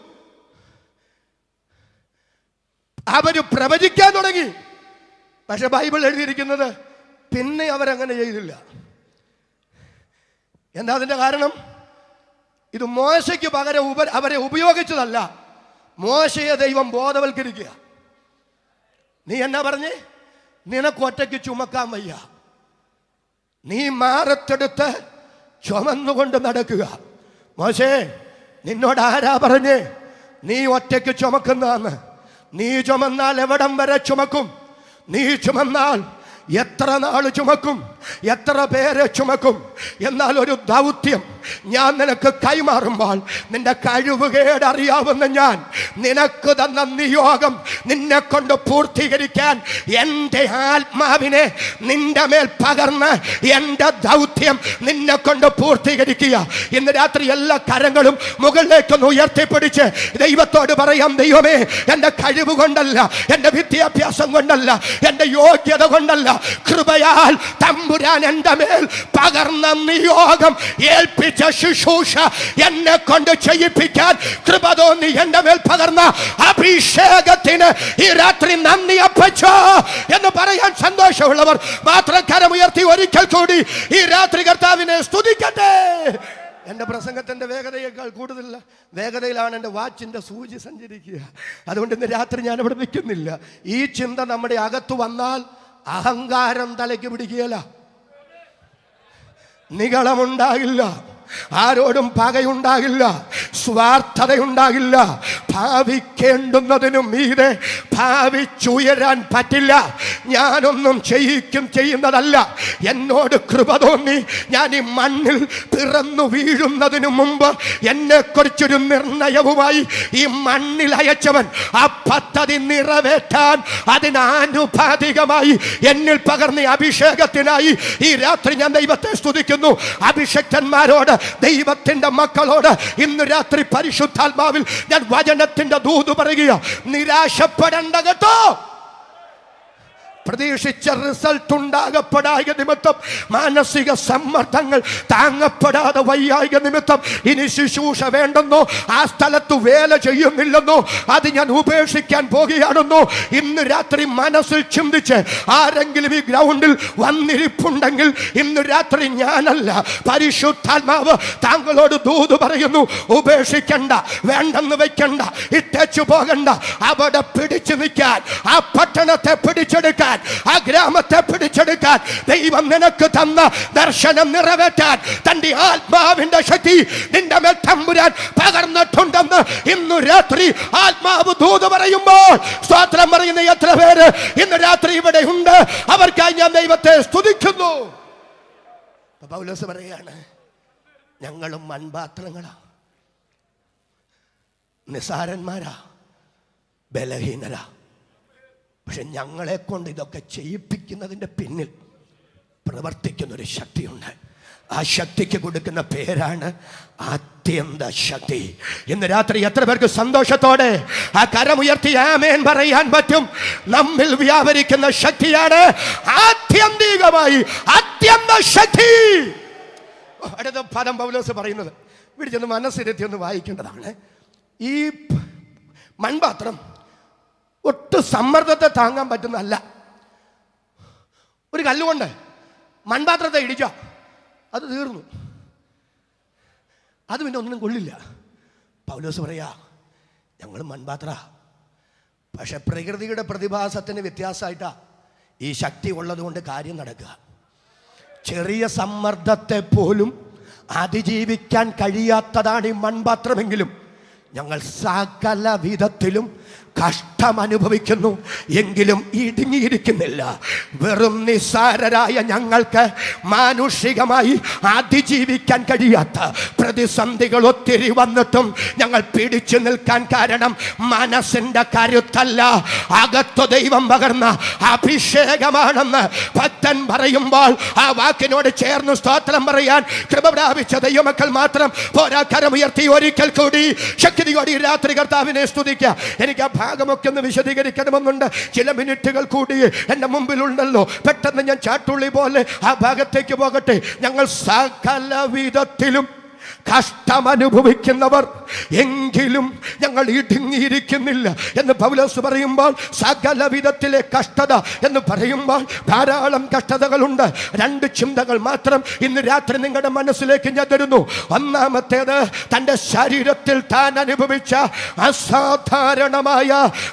അവര് പ്രവചിക്കാൻ തുടങ്ങി പക്ഷെ ബൈബിൾ എഴുതിയിരിക്കുന്നത് പിന്നെ അവരങ്ങനെ ചെയ്തില്ല എന്താ അതിന്റെ കാരണം ഇത് മോശയ്ക്ക് പകരം ഉപ അവരെ ഉപയോഗിച്ചതല്ല മോശയെ ദൈവം ബോധവൽക്കരിക്കുക നീ എന്നാ പറഞ്ഞേ നിനക്ക് ഒറ്റയ്ക്ക് ചുമക്കാൻ വയ്യ നീ മാറത്തെടുത്ത് ചുമന്നുകൊണ്ട് നടക്കുക മോശേ നിന്നോട് ആരാ പറഞ്ഞേ നീ ഒറ്റയ്ക്ക് ചുമക്കുന്നതാന്ന് നീ ചുമന്നാൽ എവിടം വരെ ചുമക്കും നീ ചുമന്നാൽ എത്ര നാള് ചുമക്കും എത്ര പേരെ ചുമക്കും എന്നാൽ ഒരു ദൗത്യം ഞാൻ നിനക്ക് കൈമാറുമ്പോൾ നിന്റെ കഴിവുകേട് അറിയാവുന്ന ഞാൻ നിനക്ക് തന്ന നിയോഗം നിന്നെ കൊണ്ട് പൂർത്തീകരിക്കാൻ എൻ്റെ ആത്മാവിനെ നിന്റെ മേൽ പകർന്ന് എൻ്റെ ദൗത്യം നിന്നെ കൊണ്ട് പൂർത്തീകരിക്കുക ഇന്ന് രാത്രി എല്ലാ കരങ്ങളും മുകളിലേക്കൊന്ന് ഉയർത്തിപ്പിടിച്ച് ദൈവത്തോട് പറയാം ദൈവമേ എൻ്റെ കഴിവ് കൊണ്ടല്ല എൻ്റെ വിദ്യാഭ്യാസം കൊണ്ടല്ല എൻ്റെ യോഗ്യത കൊണ്ടല്ല കൃപയാൽ തമ്പുരാൻ എൻ്റെ മേൽ പകർന്ന നിയോഗം ഏൽപ്പിച്ച ശുശ്രൂഷ എന്നെ കൊണ്ട് ചെയ്യിപ്പിക്കാൻ കൃപ തോന്നി എൻ്റെ മേൽ പകർന്ന അഭിഷേകത്തിന് ഈ രാത്രി നന്ദി അപ്പച്ചോ എന്ന് പറയാൻ സന്തോഷമുള്ളവർ മാത്രം കരമുയർത്തി ഒരിക്കൽ കൂടി ഈ രാത്രി കർത്താവിനെ സ്തുതിക്കട്ടെ എൻ്റെ പ്രസംഗത്തിൻ്റെ വേഗതയേക്കാൾ കൂടുതൽ വേഗതയിലാണ് എൻ്റെ വാച്ചിൻ്റെ സൂചി സഞ്ചരിക്കുക അതുകൊണ്ട് ഇന്ന് രാത്രി ഞാൻ ഇവിടെ നിൽക്കുന്നില്ല ഈ ചിന്ത നമ്മുടെ അകത്ത് വന്നാൽ അഹങ്കാരം തലയ്ക്ക് പിടിക്കുകയല്ല നികളമുണ്ടാകില്ല ആരോടും പകയുണ്ടാകില്ല സ്വാർത്ഥതയുണ്ടാകില്ല ഭാവിക്കേണ്ടുന്നതിനും മീതെ ഭാവിച്ചുയരാൻ പറ്റില്ല ഞാനൊന്നും ചെയ്യിക്കും ചെയ്യുന്നതല്ല എന്നോട് കൃപ തോന്നി ഞാൻ ഈ മണ്ണിൽ പിറന്നു വീഴുന്നതിനു മുമ്പ് എന്നെക്കുറിച്ചൊരു നിർണയവുമായി ഈ മണ്ണിൽ അയച്ചവൻ ആ പദ്ധതി നിറവേറ്റാൻ അതിനാനുപാതികമായി എന്നിൽ പകർന്ന അഭിഷേകത്തിനായി ഈ രാത്രി ഞാൻ ദൈവത്തെ സ്തുതിക്കുന്നു അഭിഷക്തന്മാരോട് ദൈവത്തിന്റെ മക്കളോട് ഇന്ന് രാത്രി പരിശുദ്ധാത്മാവിൽ ഞാൻ വചനത്തിന്റെ ദൂത് പറയുക നിരാശപ്പെടേണ്ട കേട്ടോ പ്രതീക്ഷിച്ച റിസൾട്ട് ഉണ്ടാകപ്പെടായ നിമിത്തം മാനസിക സമ്മർദ്ദങ്ങൾ താങ്ങപ്പെടാതെ വയ്യായിക നിമിത്തം ഇനി ശുശ്രൂഷ വേണ്ടെന്നോ ആ സ്ഥലത്ത് വേല ചെയ്യുന്നില്ലെന്നോ അത് ഞാൻ ഉപേക്ഷിക്കാൻ പോകുകയാണെന്നോ ഇന്ന് രാത്രി മനസ്സിൽ ചിന്തിച്ച് ആരെങ്കിലും ഈ ഗ്രൗണ്ടിൽ വന്നിരിപ്പുണ്ടെങ്കിൽ ഇന്ന് രാത്രി ഞാനല്ല പരിശുദ്ധാത്മാവ് താങ്കളോട് ദൂത് പറയുന്നു ഉപേക്ഷിക്കണ്ട വേണ്ടെന്ന് വെക്കണ്ട ഇട്ടേച്ചു പോകണ്ട അവിടെ പിടിച്ചു നിൽക്കാൻ ആ പട്ടണത്തെ പിടിച്ചെടുക്കാൻ ആ ഗ്രാമത്തെ പിടിച്ചെടുക്കാൻ ദൈവം നിനക്ക് തന്ന ദർശനം നിറവേറ്റാൻ തന്റെ ആത്മാവിന്റെ ശക്തി നിന്റെ മേൽ തമ്പുരാൻ പകർന്നിട്ടുണ്ടെന്ന് ഇന്നു രാത്രി ആത്മാവ് ദൂത് പറയുമ്പോൾ സ്തോത്രം പറയുന്ന എത്ര പേര് ഇന്ന് രാത്രി ഇവിടെ ഉണ്ട് അവർക്കായി ഞാൻ ദൈവത്തെ സ്തുതിക്കുന്നു അപ്പൊ പൗലോസ് പറയാണ് ഞങ്ങളും മൺപാത്രങ്ങളാ നിസാരന്മാരാ ബലഹീനരാ പക്ഷെ ഞങ്ങളെ കൊണ്ട് ഇതൊക്കെ ചെയ്യിപ്പിക്കുന്നതിൻ്റെ പിന്നിൽ പ്രവർത്തിക്കുന്ന ഒരു ശക്തിയുണ്ട് ആ ശക്തിക്ക് കൊടുക്കുന്ന പേരാണ് അത്യന്ത ശക്തി ഇന്ന് രാത്രി എത്ര പേർക്ക് സന്തോഷത്തോടെ ആ കരമുയർത്തി ആമേൻ പറയാൻ പറ്റും നമ്മിൽ വ്യാപരിക്കുന്ന ശക്തിയാണ് ആത്യന്തികമായി അത്യന്ത ശക്തി അടുത്ത പദം പൗലോസ് പറയുന്നത് ഇവിടെ ചെന്ന് മനസ്സിരുത്തി ഒന്ന് വായിക്കേണ്ടതാണ് ഈ മൺപാത്രം ഒട്ടും സമ്മർദ്ദത്തെ താങ്ങാൻ പറ്റുന്നതല്ല ഒരു കല്ലുകൊണ്ട് മൺപാത്രത്തെ ഇടിച്ച അത് തീർന്നു അത് പിന്നെ ഒന്നും കൊള്ളില്ല പൗലോസ് പറയാ ഞങ്ങൾ മൺപാത്ര പക്ഷെ പ്രകൃതിയുടെ പ്രതിഭാസത്തിന് വ്യത്യാസമായിട്ടാ ഈ ശക്തി ഉള്ളത് കൊണ്ട് കാര്യം നടക്കുക ചെറിയ സമ്മർദ്ദത്തെ പോലും അതിജീവിക്കാൻ കഴിയാത്തതാണ് ഈ മൺപാത്രമെങ്കിലും ഞങ്ങൾ സകല വിധത്തിലും കഷ്ടം അനുഭവിക്കുന്നു എങ്കിലും ഇടുങ്ങിയിരിക്കുന്നില്ല വെറും നിസ്സാരരായ ഞങ്ങൾക്ക് മാനുഷികമായി അതിജീവിക്കാൻ കഴിയാത്ത പ്രതിസന്ധികൾ ഒത്തിരി വന്നിട്ടും ഞങ്ങൾ പിടിച്ചു നിൽക്കാൻ കാരണം മനസ്സിന്റെ കരുത്തല്ല അകത്തു ദൈവം പകർന്ന അഭിഷേകമാണെന്ന് ഭക്തൻ പറയുമ്പോൾ ആ വാക്കിനോട് ചേർന്ന് സ്തോത്രം പറയാൻ കൃപ പ്രാപിച്ച ദൈവമക്കൾ മാത്രം പോരാ കരമുയർത്തി ഒരിക്കൽ കൂടി ശക്തിയോടെ ഈ രാത്രി കർത്താവിനെ സ്തുതിക്കുക എനിക്ക് ആ ഭാഗമൊക്കെ ഒന്ന് വിശദീകരിക്കണമെന്നുണ്ട് ചില മിനിറ്റുകൾ കൂടി എൻ്റെ മുമ്പിലുണ്ടല്ലോ പെട്ടെന്ന് ഞാൻ ചാട്ടുള്ളി പോലെ ആ ഭാഗത്തേക്ക് പോകട്ടെ ഞങ്ങൾ സകല വിധത്തിലും കഷ്ടം അനുഭവിക്കുന്നവർ എങ്കിലും ഞങ്ങൾ ഇടുങ്ങിയിരിക്കുന്നില്ല എന്ന് പൗലോസ് പറയുമ്പോൾ സകല വിധത്തിലെ കഷ്ടത എന്ന് പറയുമ്പോൾ ധാരാളം കഷ്ടതകളുണ്ട് രണ്ട് ചിന്തകൾ മാത്രം ഇന്ന് രാത്രി നിങ്ങളുടെ മനസ്സിലേക്ക് ഞാൻ തരുന്നു ഒന്നാമത്തേത് തൻ്റെ ശരീരത്തിൽ താൻ അനുഭവിച്ച അസാധാരണമായ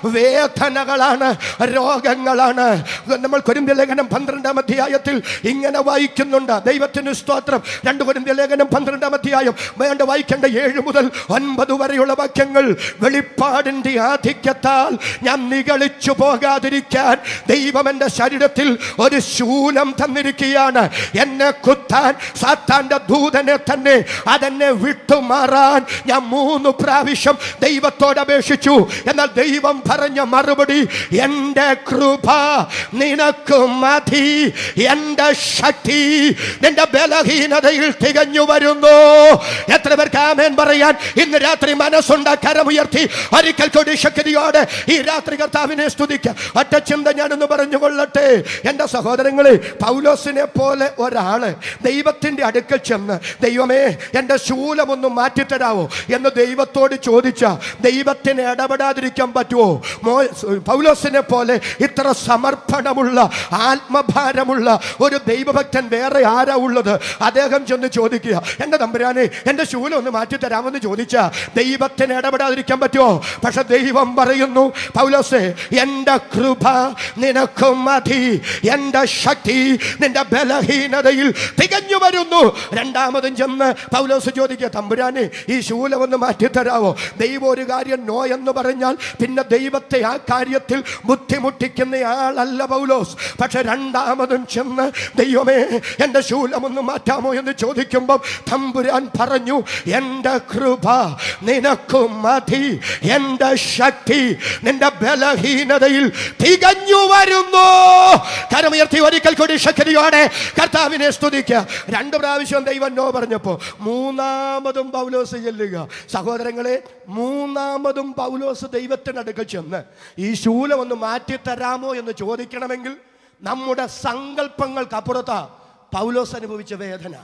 വേദനകളാണ് രോഗങ്ങളാണ് നമ്മൾ കൊരിന്ത്യ ലേഖനം പന്ത്രണ്ടാം അധ്യായത്തിൽ ഇങ്ങനെ വായിക്കുന്നുണ്ട് ദൈവത്തിന് സ്തോത്രം രണ്ട് കൊരിന്ത്യ ലേഖനം പന്ത്രണ്ടാം അധ്യായം വേണ്ട വായിക്കേണ്ട ഏഴ് മുതൽ ഒൻപത് വരെയുള്ള വാക്യങ്ങൾ വെളിപ്പാടിന്റെ ആധിക്യത്താൽ ഞാൻ നിഗളിച്ചു പോകാതിരിക്കാൻ ദൈവം എൻ്റെ ശരീരത്തിൽ ഒരു ശൂലം തന്നിരിക്കുകയാണ് എന്നെ കുത്താൻ സാത്താന്റെ ദൂതനെ തന്നെ അതെന്നെ വിട്ടുമാറാൻ ഞാൻ മൂന്ന് പ്രാവശ്യം ദൈവത്തോട് അപേക്ഷിച്ചു എന്നാൽ ദൈവം പറഞ്ഞ മറുപടി എൻ്റെ കൃപ നിനക്ക് മതി എൻ്റെ ശക്തി നിന്റെ ബലഹീനതയിൽ തികഞ്ഞു വരുന്നു എത്ര പേർക്ക് ആമേൻ പറയാൻ ഇന്ന് രാത്രി മനസ്സുണ്ട കരമുയർത്തി ഒരിക്കൽ കൂടി ശക്തിയോടെ ഈ രാത്രി കർത്താവിനെ സ്തുതിക്കുക ഒറ്റ ചിന്ത ഞാനൊന്ന് പറഞ്ഞു കൊള്ളട്ടെ എൻ്റെ സഹോദരങ്ങളെ പൗലോസിനെ പോലെ ഒരാള് ദൈവത്തിൻ്റെ അടുക്കൽ ചെന്ന് ദൈവമേ എൻ്റെ ശൂലമൊന്ന് മാറ്റിത്തരാവോ എന്ന് ദൈവത്തോട് ചോദിച്ച ദൈവത്തിന് ഇടപെടാതിരിക്കാൻ പറ്റുമോ മോ പൗലോസിനെ പോലെ ഇത്ര സമർപ്പണമുള്ള ആത്മഭാരമുള്ള ഒരു ദൈവഭക്തൻ വേറെ ആരാ ഉള്ളത് അദ്ദേഹം ചെന്ന് ചോദിക്കുക എൻ്റെ തമ്പുരാനെ എൻ്റെ ശൂലം ഒന്ന് മാറ്റിത്തരാമെന്ന് ചോദിച്ച ദൈവത്തിന് ഇടപെടാതിരിക്കാൻ പറ്റുമോ പക്ഷെ ദൈവം പറയുന്നു പൗലോസേ എൻ്റെ കൃപ നിനക്ക് മതി എൻ്റെ ശക്തി നിന്റെ ബലഹീനതയിൽ തികഞ്ഞു വരുന്നു രണ്ടാമതും ചെന്ന് പൗലോസ് ചോദിക്കുക തമ്പുരാനെ ഈ ശൂലം ഒന്ന് മാറ്റിത്തരാവോ ദൈവം ഒരു കാര്യം നോ എന്ന് പറഞ്ഞാൽ പിന്നെ ദൈവത്തെ ആ കാര്യത്തിൽ ബുദ്ധിമുട്ടിക്കുന്ന ആളല്ല പൗലോസ് പക്ഷെ രണ്ടാമതും ചെന്ന് ദൈവമേ എൻ്റെ ശൂലം ഒന്ന് മാറ്റാമോ എന്ന് ചോദിക്കുമ്പം തമ്പുരാൻ പറഞ്ഞു എൻ്റെ കൃപ നിനക്ക് മതി എൻ്റെ ശക്തി നിന്റെ ബലഹീനതയിൽ തികഞ്ഞു വരുന്നു കരമുയർത്തി ഒരിക്കൽ കൂടി ശക്തിയോടെ കർത്താവിനെ സ്തുതിക്കുക രണ്ട് പ്രാവശ്യം ദൈവം നോ പറഞ്ഞപ്പോ മൂന്നാമതും പൗലോസ് ചെല്ലുക സഹോദരങ്ങളെ മൂന്നാമതും പൗലോസ് ദൈവത്തിനടുക്കൽ ചെന്ന് ഈ ശൂലം ഒന്ന് മാറ്റിത്തരാമോ എന്ന് ചോദിക്കണമെങ്കിൽ നമ്മുടെ സങ്കല്പങ്ങൾക്കപ്പുറത്താ പൗലോസ് അനുഭവിച്ച വേദന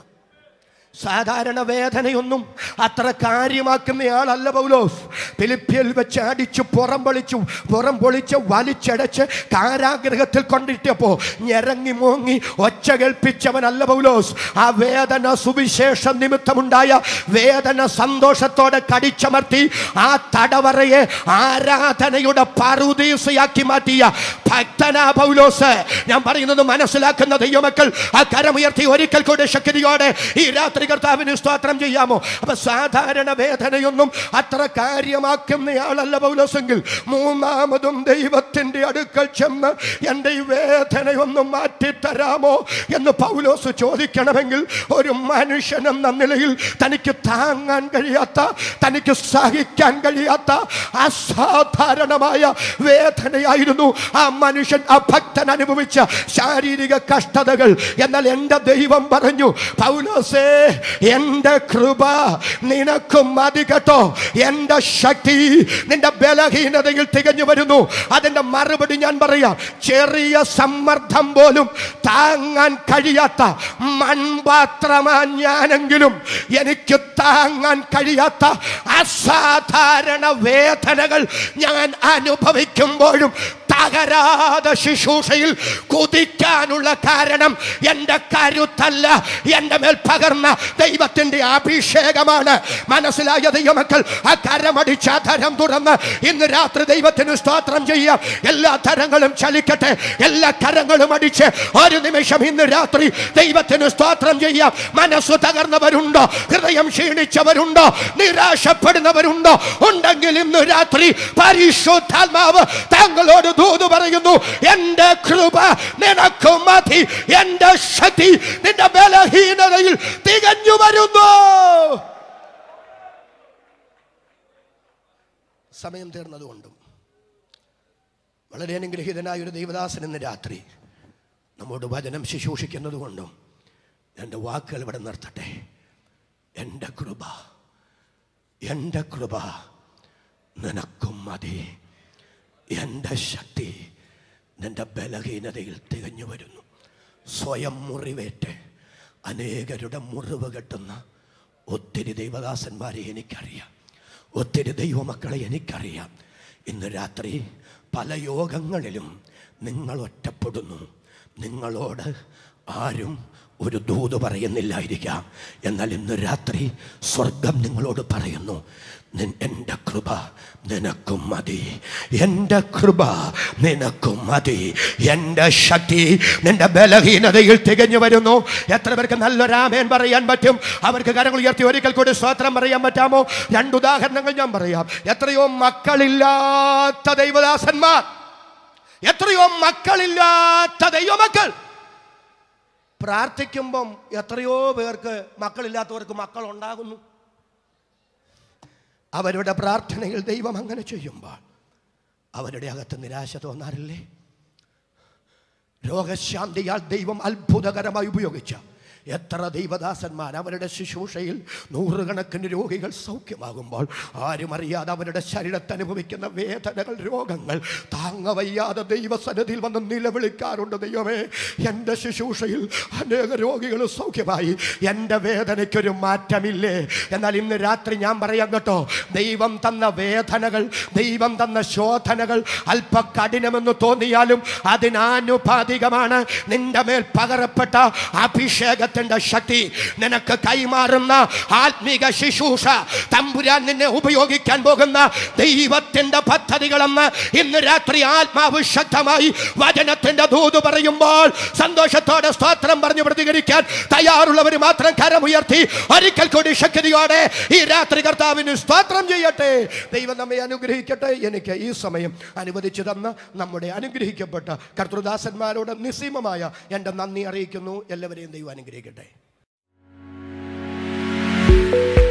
സാധാരണ വേദനയൊന്നും അത്ര കാര്യമാക്കുന്നയാളല്ല പൗലോസ് ഫിലിപ്പിയിൽ വെച്ച് അടിച്ചു പുറം പൊളിച്ചു പുറം പൊളിച്ച് വലിച്ചടച്ച് കാരാഗ്രഹത്തിൽ കൊണ്ടിട്ടപ്പോ ഞെരങ്ങി മോങ്ങി ഒച്ച കേൾപ്പിച്ചവനല്ല പൗലോസ് ആ വേദന സുവിശേഷ നിമിത്തമുണ്ടായ വേദന സന്തോഷത്തോടെ കടിച്ചമർത്തി ആ തടവറയെ ആരാധനയുടെ പറുദീസയാക്കി മാറ്റിയ ഭക്തനാ പൗലോസ് ഞാൻ പറയുന്നത് മനസ്സിലാക്കുന്ന ദൈവമക്കൾ ആ കരമുയർത്തി ഒരിക്കൽ കൂടെ ശക്തിയോടെ ഈ രാത്രി കർത്താവിന് സ്തോത്രം ചെയ്യാമോ അപ്പൊ സാധാരണ വേദനയൊന്നും അത്ര കാര്യമാക്കുന്നയാളല്ല പൗലോസെങ്കിൽ മൂന്നാമതും ദൈവത്തിന്റെ അടുക്കൽ ചെന്ന് എൻ്റെ ഈ വേദനയൊന്നും മാറ്റിത്തരാമോ എന്ന് പൗലോസ് ചോദിക്കണമെങ്കിൽ ഒരു മനുഷ്യൻ എന്ന നിലയിൽ തനിക്ക് താങ്ങാൻ കഴിയാത്ത തനിക്ക് സഹിക്കാൻ കഴിയാത്ത അസാധാരണമായ വേദനയായിരുന്നു ആ മനുഷ്യൻ ആ ഭക്തൻ അനുഭവിച്ച ശാരീരിക കഷ്ടതകൾ എന്നാൽ എൻ്റെ ദൈവം പറഞ്ഞു പൗലോസേ എൻ്റെ കൃപ നിനക്ക് മതി കേട്ടോ എൻ്റെ ശക്തി നിന്റെ ബലഹീനതയിൽ തികഞ്ഞു വരുന്നു അതിൻ്റെ മറുപടി ഞാൻ പറയാം ചെറിയ സമ്മർദ്ദം പോലും താങ്ങാൻ കഴിയാത്ത മൺപാത്രമാ ഞാനെങ്കിലും എനിക്ക് താങ്ങാൻ കഴിയാത്ത അസാധാരണ വേദനകൾ ഞാൻ അനുഭവിക്കുമ്പോഴും തകരാതെ ശുശ്രൂഷയിൽ കുതിക്കാനുള്ള കാരണം എൻ്റെ കരുത്തല്ല എൻ്റെ മേൽ പകർന്ന ദൈവത്തിൻ്റെ അഭിഷേകമാണ് മനസ്സിലായ ദൈവമക്കൾ ആ കരമടിച്ച ആ ധരം തുറന്ന് ഇന്ന് രാത്രി ദൈവത്തിന് സ്തോത്രം ചെയ്യാം എല്ലാ തരങ്ങളും ചലിക്കട്ടെ എല്ലാ കരങ്ങളും അടിച്ച് ഒരു നിമിഷം ഇന്ന് രാത്രി ദൈവത്തിന് സ്തോത്രം ചെയ്യാം മനസ്സ് തകർന്നവരുണ്ടോ ഹൃദയം ക്ഷീണിച്ചവരുണ്ടോ നിരാശപ്പെടുന്നവരുണ്ടോ ഉണ്ടെങ്കിൽ ഇന്ന് രാത്രി പരിശുദ്ധാത്മാവ് താങ്കളോട് ദൂത് പറയുന്നു എന്റെ കൃപ നിനക്ക് മതി എന്റെ ശക്തി നിന്റെ ബലഹീനതയിൽ തികഞ്ഞു വരുന്നു സമയം തീർന്നതുകൊണ്ടും വളരെ അനുഗ്രഹീതനായ ഒരു ദൈവദാസൻ ഇന്ന് രാത്രി നമ്മോട് വചനം ശുശ്രൂഷിക്കുന്നത് കൊണ്ടും എൻ്റെ വാക്കുകൾ ഇവിടെ നിർത്തട്ടെ എൻ്റെ കൃപ എൻ്റെ കൃപ നിനക്കും മതി എൻ്റെ ശക്തി നിന്റെ ബലഹീനതയിൽ തികഞ്ഞു വരുന്നു സ്വയം മുറിവേറ്റ് അനേകരുടെ മുറിവ് കെട്ടുന്ന ഒത്തിരി ദൈവദാസന്മാരെ എനിക്കറിയാം ഒത്തിരി ദൈവമക്കളെ എനിക്കറിയാം ഇന്ന് രാത്രി പല യോഗങ്ങളിലും നിങ്ങൾ ഒറ്റപ്പെടുന്നു നിങ്ങളോട് ആരും ഒരു ദൂത് പറയുന്നില്ലായിരിക്കാം എന്നാൽ ഇന്ന് രാത്രി സ്വർഗം നിങ്ങളോട് പറയുന്നു നിൻ- എൻ്റെ കൃപ നിനക്കും മതി എൻ്റെ കൃപ നിനക്കും മതി എൻ്റെ ശക്തി നിന്റെ ബലഹീനതയിൽ തികഞ്ഞു വരുന്നു എത്ര പേർക്ക് നല്ലൊരാമേൻ പറയാൻ പറ്റും അവർക്ക് കരങ്ങൾ ഉയർത്തി ഒരിക്കൽ കൂടി സ്വാത്രം പറയാൻ പറ്റാമോ രണ്ട് ഉദാഹരണങ്ങൾ ഞാൻ പറയാം എത്രയോ മക്കളില്ലാത്ത ദൈവദാസന്മാർ എത്രയോ മക്കളില്ലാത്ത ദൈവമക്കൾ പ്രാർത്ഥിക്കുമ്പം എത്രയോ പേർക്ക് മക്കളില്ലാത്തവർക്ക് മക്കൾ ഉണ്ടാകുന്നു അവരുടെ പ്രാർത്ഥനയിൽ ദൈവം അങ്ങനെ ചെയ്യുമ്പോൾ അവരുടെ അകത്ത് നിരാശ തോന്നാറില്ലേ രോഗശാന്തിയാൽ ദൈവം അത്ഭുതകരമായി ഉപയോഗിച്ച എത്ര ദൈവദാസന്മാർ അവരുടെ ശുശ്രൂഷയിൽ നൂറുകണക്കിന് രോഗികൾ സൗഖ്യമാകുമ്പോൾ ആരും അറിയാതെ അവരുടെ ശരീരത്ത് അനുഭവിക്കുന്ന വേദനകൾ രോഗങ്ങൾ താങ്ങവയ്യാതെ ദൈവസന്നിധിയിൽ വന്ന് നിലവിളിക്കാറുണ്ട് ദൈവമേ എൻ്റെ ശുശ്രൂഷയിൽ അനേക രോഗികൾ സൗഖ്യമായി എൻ്റെ വേദനയ്ക്കൊരു മാറ്റമില്ലേ എന്നാൽ ഇന്ന് രാത്രി ഞാൻ പറയാം കേട്ടോ ദൈവം തന്ന വേദനകൾ ദൈവം തന്ന ശോധനകൾ അല്പ കഠിനമെന്ന് തോന്നിയാലും അതിനാനുപാതികമാണ് നിന്റെ മേൽ പകരപ്പെട്ട അഭിഷേകത്തിന്റെ ശക്തി നിനക്ക് കൈമാറുന്ന ആത്മീക ശുശ്രൂഷ തമ്പുരാൻ നിന്നെ ഉപയോഗിക്കാൻ പോകുന്ന ദൈവത്തിന്റെ പദ്ധതികളെന്ന് ഇന്ന് രാത്രി ആത്മാവ് ശക്തമായി വചനത്തിന്റെ ദൂത് പറയുമ്പോൾ സന്തോഷത്തോടെ സ്തോത്രം പറഞ്ഞു പ്രതികരിക്കാൻ തയ്യാറുള്ളവർ മാത്രം കരമുയർത്തി ഒരിക്കൽ കൂടി ശക്തിയോടെ ഈ രാത്രി കർത്താവിന് സ്തോത്രം ചെയ്യട്ടെ ദൈവം നമ്മെ അനുഗ്രഹിക്കട്ടെ എനിക്ക് ഈ സമയം അനുവദിച്ചു തന്ന നമ്മുടെ അനുഗ്രഹിക്കപ്പെട്ട കർത്തൃദാസന്മാരോട് നിസ്സീമമായ എൻ്റെ നന്ദി അറിയിക്കുന്നു എല്ലാവരെയും ദൈവം അനുഗ്രഹിക്കട്ടെ